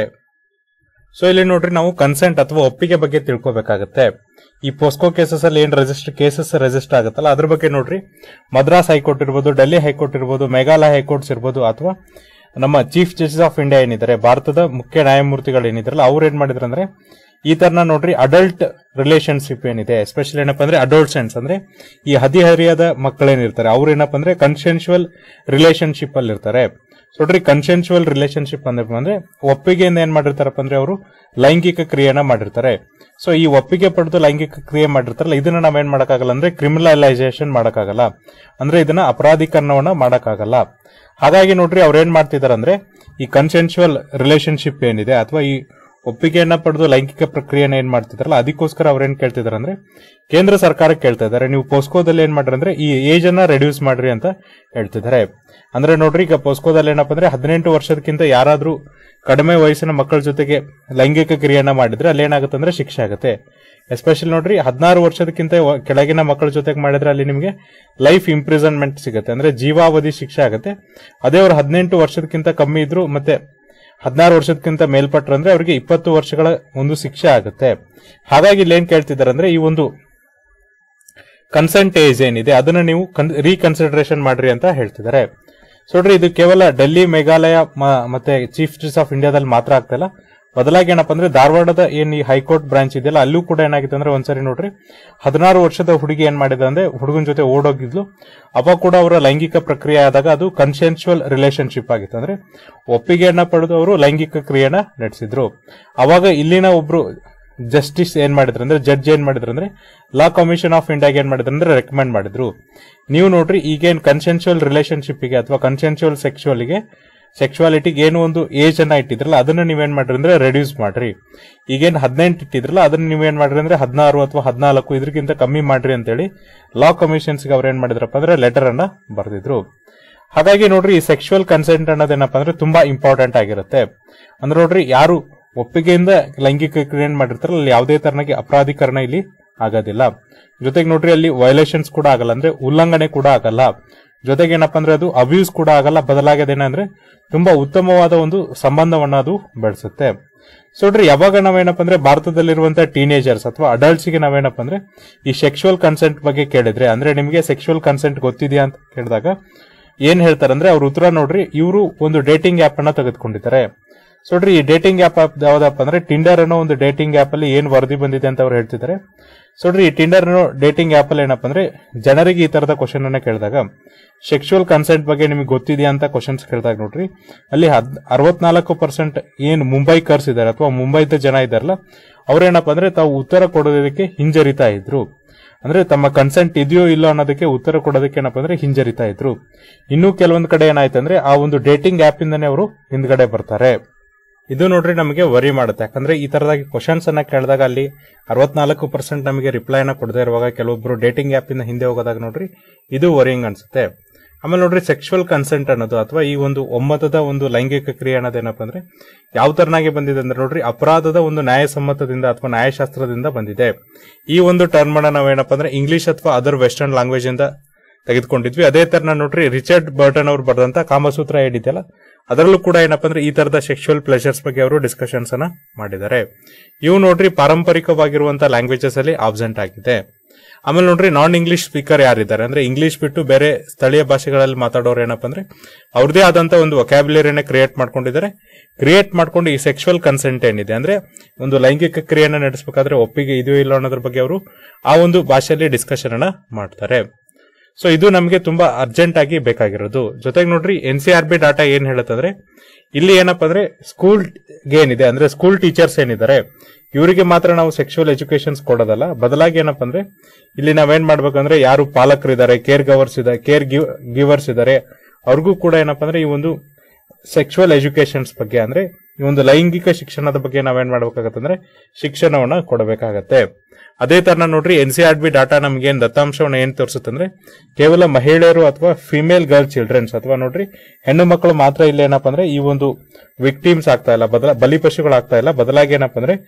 ಸೊ ಇಲ್ಲಿ ನೋಡ್ರಿ ನಾವು ಕನ್ಸೆಂಟ್ ಅಥವಾ ಒಪ್ಪಿಗೆ ಬಗ್ಗೆ ತಿಳ್ಕೊಬೇಕಾಗತ್ತೆ ಈ ಪೋಸ್ಕೋ ಕೇಸಸ್ ಅಲ್ಲಿ ಏನ್ ರೆಜಿಸ್ಟರ್ ಕೇಸಸ್ ರೆಜಿಸ್ಟರ್ ಆಗುತ್ತಲ್ಲ ಅದ್ರ ಬಗ್ಗೆ ನೋಡ್ರಿ ಮದ್ರಾಸ್ ಹೈಕೋರ್ಟ್ ಇರ್ಬೋದು ಡೆಲ್ಲಿ ಹೈಕೋರ್ಟ್ ಇರ್ಬೋದು ಮೇಘಾಲಯ ಹೈಕೋರ್ಟ್ಸ್ ಇರ್ಬೋದು ಅಥವಾ ನಮ್ಮ ಚೀಫ್ ಜಸ್ಟಿಸ್ ಆಫ್ ಇಂಡಿಯಾ ಏನಿದ್ದಾರೆ ಭಾರತದ ಮುಖ್ಯ ನ್ಯಾಯಮೂರ್ತಿಗಳು ಏನಿದಾರಲ್ಲ ಅವ್ರು ಏನ್ ಮಾಡಿದ್ರು ಅಂದ್ರೆ ಈ ತರನ ನೋಡ್ರಿ ಅಡಲ್ಟ್ ರಿಲೇಶನ್ಶಿಪ್ ಏನಿದೆ ಎಸ್ಪೆಷಲಿ ಏನಪ್ಪಾ ಅಂದ್ರೆ ಅಡೋಲ್ಸೆಂಟ್ಸ್ ಅಂದ್ರೆ ಈ ಹದಿಹರಿಯದ ಮಕ್ಕಳೇನಿರ್ತಾರೆ ಅವ್ರು ಏನಪ್ಪಾ ಅಂದ್ರೆ ಕನ್ಸೆನ್ಶುವಲ್ ರಿಲೇಶನ್ಶಿಪ್ ಅಲ್ಲಿ ಇರ್ತಾರೆ ಸೊ ನೋಡ್ರಿ ಕನ್ಸೆನ್ಶುವಲ್ ರಿಲೇಶನ್ಶಿಪ್ ಅಂದ್ರೆ ಅಂದ್ರೆ ಒಪ್ಪಿಗೆಯಿಂದ ಏನ್ ಮಾಡಿರ್ತಾರಪ್ಪ ಅಂದ್ರೆ ಅವರು ಲೈಂಗಿಕ ಕ್ರಿಯೆನ ಮಾಡಿರ್ತಾರೆ ಸೊ ಈ ಒಪ್ಪಿಗೆ ಪಡೆದು ಲೈಂಗಿಕ ಕ್ರಿಯೆ ಮಾಡಿರ್ತಾರಲ್ಲ ಇದನ್ನ ನಾವೇನ್ ಮಾಡಕ್ಕಾಗಲ್ಲ ಅಂದ್ರೆ ಕ್ರಿಮಿನಲೈಸೇಷನ್ ಮಾಡಕ್ಕಾಗಲ್ಲ ಅಂದ್ರೆ ಇದನ್ನ ಅಪರಾಧೀಕರಣವನ್ನ ಮಾಡಕ್ಕಾಗಲ್ಲ ಹಾಗಾಗಿ ನೋಡ್ರಿ ಅವ್ರು ಏನ್ ಮಾಡ್ತಿದಾರೆ ಅಂದ್ರೆ ಈ ಕನ್ಸೆನ್ಶುವಲ್ ರಿಲೇಶನ್ಶಿಪ್ ಏನಿದೆ ಅಥವಾ ಈ ಒಪ್ಪಿಗೆಯನ್ನ ಪಡೆದು ಲೈಂಗಿಕ ಪ್ರಕ್ರಿಯೆನ ಏನ್ ಮಾಡ್ತಿದಾರಲ್ಲ ಅದಕ್ಕೋಸ್ಕರ ಅವ್ರು ಏನ್ ಕೇಳ್ತಿದಾರೆ ಅಂದ್ರೆ ಕೇಂದ್ರ ಸರ್ಕಾರಕ್ಕೆ ಕೇಳ್ತಾ ಇದಾರೆ ನೀವು ಪೋಸ್ಕೋದಲ್ಲಿ ಏನ್ ಮಾಡ್ರಿ ಅಂದ್ರೆ ಈ ಏಜ್ ಅನ್ನ ರೆಡ್ಯೂಸ್ ಮಾಡ್ರಿ ಅಂತ ಹೇಳ್ತಿದ್ದಾರೆ ಅಂದ್ರೆ ನೋಡ್ರಿ ಈಗ ಪೋಸ್ಕೋದಲ್ಲಿ ಏನಪ್ಪಾ ಅಂದ್ರೆ ಹದಿನೆಂಟು ವರ್ಷದಕ್ಕಿಂತ ಯಾರಾದ್ರೂ ಕಡಿಮೆ ವಯಸ್ಸಿನ ಮಕ್ಕಳ ಜೊತೆಗೆ ಲೈಂಗಿಕ ಕ್ರಿಯೆಯನ್ನ ಮಾಡಿದ್ರೆ ಅಲ್ಲಿ ಏನಾಗುತ್ತೆ ಅಂದ್ರೆ ಶಿಕ್ಷೆ ಆಗುತ್ತೆ ಎಸ್ಪೆಷಲಿ ನೋಡ್ರಿ ಹದಿನಾರು ವರ್ಷದಕ್ಕಿಂತ ವ- ಕೆಳಗಿನ ಮಕ್ಕಳ ಜೊತೆಗೆ ಮಾಡಿದ್ರೆ ಅಲ್ಲಿ ನಿಮಗೆ ಲೈಫ್ ಇಂಪ್ರಿಸನ್ಮೆಂಟ್ ಸಿಗುತ್ತೆ ಅಂದ್ರೆ ಜೀವಾವಧಿ ಶಿಕ್ಷೆ ಆಗುತ್ತೆ ಅದೇ ಅವ್ರು ಹದಿನೆಂಟು ವರ್ಷದಕ್ಕಿಂತ ಕಮ್ಮಿ ಇದ್ರು ಮತ್ತೆ ಹದಿನಾರು ವರ್ಷಕ್ಕಿಂತ ಮೇಲ್ಪಟ್ರು ಅಂದ್ರೆ ಅವರಿಗೆ ಇಪ್ಪತ್ತು ವರ್ಷಗಳ ಒಂದು ಶಿಕ್ಷೆ ಆಗುತ್ತೆ ಹಾಗಾಗಿ ಇಲ್ಲಿ ಏನ್ ಕೇಳ್ತಿದ್ದಾರೆ ಅಂದ್ರೆ ಈ ಒಂದು ಕನ್ಸೆಂಟ್ ಏಜ್ ಏನಿದೆ ಅದನ್ನ ನೀವು ರೀಕನ್ಸಿಡರೇಷನ್ ಮಾಡ್ರಿ ಅಂತ ಹೇಳ್ತಿದ್ದಾರೆ ಸೊ ನೋಡ್ರಿ ಇದು ಕೇವಲ ಡೆಲ್ಲಿ ಮೇಘಾಲಯ ಮ- ಮತ್ತೆ ಚೀಫ್ ಜಸ್ಟಿಸ್ ಆಫ್ ಇಂಡಿಯಾದಲ್ಲಿ ಮಾತ್ರ ಆಗ್ತಾ ಇಲ್ಲ ಬದಲಾಗಿ ಏನಪ್ಪಾ ಅಂದ್ರೆ ಧಾರವಾಡದ ಏನ್ ಈ ಹೈಕೋರ್ಟ್ ಬ್ರಾಂಚ್ ಇದೆಯಲ್ಲ ಅಲ್ಲೂ ಕೂಡ ಏನಾಗಿದೆ ಅಂದ್ರೆ ಒಂದ್ಸರಿ ನೋಡ್ರಿ ಹದಿನಾರು ವರ್ಷದ ಹುಡುಗಿ ಏನ್ ಮಾಡಿದ ಅಂದ್ರೆ ಹುಡುಗನ ಜೊತೆ ಓಡೋಗಿದ್ಲು ಅವಾಗ ಕೂಡ ಅವರ ಲೈಂಗಿಕ ಪ್ರಕ್ರಿಯೆ ಆದಾಗ ಅದು ಕನ್ಸೆನ್ಶುವಲ್ ರಿಲೇಶನ್ಶಿಪ್ ಆಗಿತ್ತು ಅಂದ್ರೆ ಒಪ್ಪಿಗೆಯನ್ನ ಪಡೆದು ಅವರು ಲೈಂಗಿಕ ಕ್ರಿಯೆನ ನಡೆಸಿದ್ರು ಅವಾಗ ಇಲ್ಲಿನ ಒಬ್ರು ಜಸ್ಟಿಸ್ ಏನ್ ಮಾಡಿದ್ರು ಅಂದ್ರೆ ಜಡ್ಜ್ ಏನ್ ಮಾಡಿದ್ರು ಅಂದ್ರೆ ಲಾ ಕಮಿಷನ್ ಆಫ್ ಇಂಡಿಯಾಗೆ ಏನ್ ಮಾಡಿದ್ರು ಅಂದ್ರೆ ರೆಕಮೆಂಡ್ ಮಾಡಿದ್ರು ನೀವು ನೋಡ್ರಿ ಈಗೇನ್ ಕನ್ಸೆನ್ಶುವಲ್ ರಿಲೇಶನ್ಶಿಪ್ಗೆ ಅಥವಾ ಕನ್ಸೆನ್ಶುವಲ್ ಸೆಕ್ಶುವಲ್ಗೆ ಸೆಕ್ಶುವಾಲಿಟಿಗೆ ಏನು ಒಂದು ಏಜ್ ಅನ್ನ ಇಟ್ಟಿದ್ರಲ್ಲ ಅದನ್ನ ನೀವೇನ್ ಮಾಡ್ರಿ ಅಂದ್ರೆ ರೆಡ್ಯೂಸ್ ಮಾಡ್ರಿ ಈಗೇನ್ ಹದಿನೆಂಟು ಇಟ್ಟಿದ್ರಲ್ಲ ಅದನ್ನ ನೀವೇನ್ ಮಾಡ್ರಿ ಅಂದ್ರೆ ಹದಿನಾರು ಅಥವಾ ಹದಿನಾಲ್ಕು ಇದಕ್ಕಿಂತ ಕಮ್ಮಿ ಮಾಡ್ರಿ ಅಂತೇಳಿ ಲಾ ಕಮಿಷನ್ಸ್ಗೆ ಅವ್ರು ಏನ್ ಮಾಡಿದ್ರಪ್ಪ ಅಂದ್ರೆ ಲೆಟರ್ ಅನ್ನ ಬರೆದಿದ್ರು ಹಾಗಾಗಿ ನೋಡ್ರಿ ಈ ಸೆಕ್ಷುವಲ್ ಕನ್ಸೆಂಟ್ ಅನ್ನೋದೇನಪ್ಪ ಅಂದ್ರೆ ತುಂಬಾ ಇಂಪಾರ್ಟೆಂಟ್ ಆಗಿರುತ್ತೆ ಅಂದ್ರೆ ನೋಡ್ರಿ ಯಾರು ಒಪ್ಪಿಗೆಯಿಂದ ಲೈಂಗಿಕ ಕ್ರಿಯೆ ಮಾಡಿರ್ತಾರಲ್ಲ ಅಲ್ಲಿ ಯಾವುದೇ ತರನಾಗಿ ಅಪರಾಧೀಕರಣ ಇಲ್ಲಿ ಆಗೋದಿಲ್ಲ ಜೊತೆಗೆ ನೋಡ್ರಿ ಅಲ್ಲಿ ವೈಲೇಷನ್ಸ್ ಕೂಡ ಆಗಲ್ಲ ಅಂದ್ರೆ ಉಲ್ಲಂಘನೆ ಕೂಡ ಆಗಲ್ಲ ಜೊತೆಗೆ ಏನಪ್ಪಾ ಅಂದ್ರೆ ಅದು ಅಬ್ಯೂಸ್ ಕೂಡ ಆಗಲ್ಲ ಬದಲಾಗದೇನಂದ್ರೆ ತುಂಬಾ ಉತ್ತಮವಾದ ಒಂದು ಸಂಬಂಧವನ್ನ ಅದು ಬೆಳೆಸುತ್ತೆ ಸೊ ನೋಡ್ರಿ ಯಾವಾಗ ನಾವೇನಪ್ಪ ಅಂದ್ರೆ ಭಾರತದಲ್ಲಿರುವಂತಹ ಟೀನೇಜರ್ಸ್ ಅಥವಾ ಅಡಲ್ಟ್ಸ್ ಗೆ ನಾವೇನಪ್ಪ ಅಂದ್ರೆ ಈ ಸೆಕ್ಷುವಲ್ ಕನ್ಸೆಂಟ್ ಬಗ್ಗೆ ಕೇಳಿದ್ರೆ ಅಂದ್ರೆ ನಿಮಗೆ ಸೆಕ್ಷುವಲ್ ಕನ್ಸೆಂಟ್ ಗೊತ್ತಿದೆಯಾ ಅಂತ ಕೇಳಿದಾಗ ಏನ್ ಹೇಳ್ತಾರೆ ಅಂದ್ರೆ ಅವ್ರ ಉತ್ತರ ನೋಡ್ರಿ ಇವರು ಒಂದು ಡೇಟಿಂಗ್ ಆಪ್ ಅನ್ನ ತೆಗೆದುಕೊಂಡಿದ್ದಾರೆ ಸೊ ನೋಡ್ರಿ ಈ ಡೇಟಿಂಗ್ ಆಪ್ ಯಾವ್ದಪ್ಪ ಅಂದ್ರೆ ಟಿಂಡರ್ ಅನ್ನೋ ಒಂದು ಡೇಟಿಂಗ್ ಆಪ್ ಅಲ್ಲಿ ಏನ್ ವರದಿ ಬಂದಿದೆ ಅಂತ ಅವ್ರು ಹೇಳ್ತಿದ್ದಾರೆ ಸೊ ನೋಡ್ರಿ ಈ ಟಿಂಡರ್ ಅನ್ನೋ ಡೇಟಿಂಗ್ ಆಪ್ ಅಲ್ಲಿ ಏನಪ್ಪ ಅಂದ್ರೆ ಜನರಿಗೆ ಈ ತರದ ಕ್ವಶನ್ ಅನ್ನ ಕೇಳಿದಾಗ ಸೆಕ್ಷುವಲ್ ಕನ್ಸೆಂಟ್ ಬಗ್ಗೆ ನಿಮಗೆ ಗೊತ್ತಿದೆಯಾ ಅಂತ ಕ್ವಶನ್ಸ್ ಕೇಳಿದಾಗ ನೋಡ್ರಿ ಅಲ್ಲಿ ಹದ್ ಅರವತ್ನಾಲ್ಕು ಪರ್ಸೆಂಟ್ ಏನ್ ಮುಂಬೈ ಕರ್ಸ್ ಇದ್ದಾರೆ ಅಥವಾ ಮುಂಬೈದ ಜನ ಇದಾರಲ್ಲ ಅವ್ರೇನಪ್ಪ ಅಂದ್ರೆ ತಾವು ಉತ್ತರ ಕೊಡೋದಕ್ಕೆ ಹಿಂಜರಿತಾ ಇದ್ರು ಅಂದ್ರೆ ತಮ್ಮ ಕನ್ಸೆಂಟ್ ಇದೆಯೋ ಇಲ್ಲೋ ಅನ್ನೋದಕ್ಕೆ ಉತ್ತರ ಕೊಡೋದಕ್ಕೆ ಏನಪ್ಪ ಅಂದ್ರೆ ಹಿಂಜರಿತಾ ಇದ್ರು ಇನ್ನು ಕೆಲವೊಂದ್ ಕಡೆ ಏನಾಯ್ತು ಅಂದ್ರೆ ಆ ಒಂದು ಡೇಟಿಂಗ್ ಆಪ್ ಇಂದಾನೆ ಅವರು ಹಿಂದ್ಗಡೆ ಬರ್ತಾರೆ ಇದು ನೋಡ್ರಿ ನಮಗೆ ವರಿ ಮಾಡುತ್ತೆ ಯಾಕಂದ್ರೆ ಈ ತರದಾಗಿ ಕ್ವಶನ್ಸ್ ಅನ್ನ ಕೇಳಿದಾಗ ಅಲ್ಲಿ ಅರವತ್ನಾಲ್ಕು ಪರ್ಸೆಂಟ್ ನಮಗೆ ರಿಪ್ಲೈನ ಕೊಡದೇ ಇರುವಾಗ ಕೆಲವೊಬ್ರು ಡೇಟಿಂಗ್ ಆಪ್ ಇಂದ ಹಿಂದೆ ಹೋಗೋದಾಗ ನೋಡ್ರಿ ಇದು ವರಿಂಗ್ ಅನ್ಸುತ್ತೆ ಆಮೇಲೆ ನೋಡ್ರಿ ಸೆಕ್ಷುವಲ್ ಕನ್ಸೆಂಟ್ ಅನ್ನೋದು ಅಥವಾ ಈ ಒಂದು ಒಮ್ಮತದ ಒಂದು ಲೈಂಗಿಕ ಕ್ರಿಯೆ ಅನ್ನೋದೇನಪ್ಪ ಅಂದ್ರೆ ಯಾವ ತರನಾಗಿ ಬಂದಿದೆ ಅಂದ್ರೆ ನೋಡ್ರಿ ಅಪರಾಧದ ಒಂದು ನ್ಯಾಯಸಮ್ಮತದಿಂದ ಅಥವಾ ನ್ಯಾಯಶಾಸ್ತ್ರದಿಂದ ಬಂದಿದೆ ಈ ಒಂದು ಟರ್ಮ್ ಅನ್ನ ನಾವೇನಪ್ಪ ಅಂದ್ರೆ ಇಂಗ್ಲಿಷ್ ಅಥವಾ ಅದರ್ ವೆಸ್ಟರ್ನ್ ಲ್ಯಾಂಗ್ವೇಜ್ ಇಂದ ತೆಗೆದುಕೊಂಡಿದ್ವಿ ಅದೇ ತರ ನೋಡ್ರಿ ರಿಚರ್ಡ್ ಬರ್ಟನ್ ಅವರು ಬರೆದಂತ ಕಾಮಸೂತ್ರ ಏನಿದೆಯಲ್ಲ ಅದರಲ್ಲೂ ಕೂಡ ಏನಪ್ಪಾ ಅಂದ್ರೆ ಈ ತರದ ಸೆಕ್ಷುವಲ್ ಪ್ಲೆಷರ್ಸ್ ಬಗ್ಗೆ ಅವರು ಡಿಸ್ಕಷನ್ಸ್ ಅನ್ನ ಮಾಡಿದ್ದಾರೆ ಇವು ನೋಡ್ರಿ ಪಾರಂಪರಿಕವಾಗಿರುವಂತಹ ಲ್ಯಾಂಗ್ವೇಜಸ್ ಅಲ್ಲಿ ಆಬ್ಸೆಂಟ್ ಆಗಿದೆ ಆಮೇಲೆ ನೋಡ್ರಿ ನಾನ್ ಇಂಗ್ಲಿಷ್ ಸ್ಪೀಕರ್ ಯಾರಿದ್ದಾರೆ ಅಂದ್ರೆ ಇಂಗ್ಲಿಷ್ ಬಿಟ್ಟು ಬೇರೆ ಸ್ಥಳೀಯ ಭಾಷೆಗಳಲ್ಲಿ ಮಾತಾಡೋರು ಏನಪ್ಪಾ ಅಂದ್ರೆ ಅವ್ರದೇ ಆದಂತ ಒಂದು ವೊಕ್ಯಾಬ್ಯುಲರಿನ ಕ್ರಿಯೇಟ್ ಮಾಡ್ಕೊಂಡಿದ್ದಾರೆ ಕ್ರಿಯೇಟ್ ಮಾಡ್ಕೊಂಡು ಈ ಸೆಕ್ಷುವಲ್ ಕನ್ಸೆಂಟ್ ಏನಿದೆ ಅಂದ್ರೆ ಒಂದು ಲೈಂಗಿಕ ಕ್ರಿಯೆಯನ್ನ ನಡೆಸಬೇಕಾದ್ರೆ ಒಪ್ಪಿಗೆ ಇದೆಯೋ ಇಲ್ಲ ಅನ್ನೋದ್ರ ಬಗ್ಗೆ ಅವರು ಆ ಒಂದು ಭಾಷೆಯಲ್ಲಿ ಡಿಸ್ಕಷನ್ ಅನ್ನ ಮಾಡ್ತಾರೆ ಸೊ ಇದು ನಮಗೆ ತುಂಬಾ ಅರ್ಜೆಂಟ್ ಆಗಿ ಬೇಕಾಗಿರೋದು ಜೊತೆಗೆ ನೋಡ್ರಿ N C R B data ಏನ್ ಹೇಳುತ್ತಂದ್ರೆ ಇಲ್ಲಿ ಏನಪ್ಪಾ ಅಂದ್ರೆ ಸ್ಕೂಲ್ ಏನಿದೆ ಅಂದ್ರೆ ಸ್ಕೂಲ್ ಟೀಚರ್ಸ್ ಏನಿದ್ದಾರೆ ಇವರಿಗೆ ಮಾತ್ರ ನಾವು ಸೆಕ್ಷುವಲ್ ಎಜುಕೇಶನ್ಸ್ ಕೊಡೋದಲ್ಲ ಬದಲಾಗಿ ಏನಪ್ಪಾ ಅಂದ್ರೆ ಇಲ್ಲಿ ನಾವೇನ್ ಮಾಡ್ಬೇಕಂದ್ರೆ ಯಾರು ಪಾಲಕರಿದ್ದಾರೆ ಕೇರ್ ಗವರ್ಸ್ ಇದ್ದಾರೆ ಕೇರ್ ಗಿವರ್ಸ್ ಇದ್ದಾರೆ ಅವ್ರಿಗೂ ಕೂಡ ಏನಪ್ಪಾ ಅಂದ್ರೆ ಈ ಒಂದು ಸೆಕ್ಷುವಲ್ ಎಜುಕೇಶನ್ಸ್ ಬಗ್ಗೆ ಅಂದ್ರೆ ಈ ಒಂದು ಲೈಂಗಿಕ ಶಿಕ್ಷಣದ ಬಗ್ಗೆ ನಾವೇನ್ ಮಾಡ್ಬೇಕಾಗತ್ತಂದ್ರೆ ಶಿಕ್ಷಣವನ್ನ ಕೊಡಬೇಕಾಗತ್ತೆ ಅದೇ ತರ ನೋಡ್ರಿ N C R B data ನಮ್ಗೆ ಏನ್ ದತ್ತಾಂಶವನ್ನ ಏನ್ ತೋರಿಸುತ್ತಂದ್ರೆ ಕೇವಲ ಮಹಿಳೆಯರು ಅಥವಾ ಫಿಮೇಲ್ ಗರ್ಲ್ ಚಿಲ್ಡ್ರನ್ಸ್ ಅಥವಾ ನೋಡ್ರಿ ಹೆಣ್ಣು ಮಕ್ಕಳು ಮಾತ್ರ ಇಲ್ಲ ಏನಪ್ಪಾ ಅಂದ್ರೆ ಈ ಒಂದು ವಿಕ್ಟಿಮ್ಸ್ ಆಗ್ತಾ ಇಲ್ಲ ಬದಲ ಬಲಿಪಶುಗಳು ಆಗ್ತಾ ಇಲ್ಲ ಬದಲಾಗಿ ಏನಪ್ಪಾ ಅಂದ್ರೆ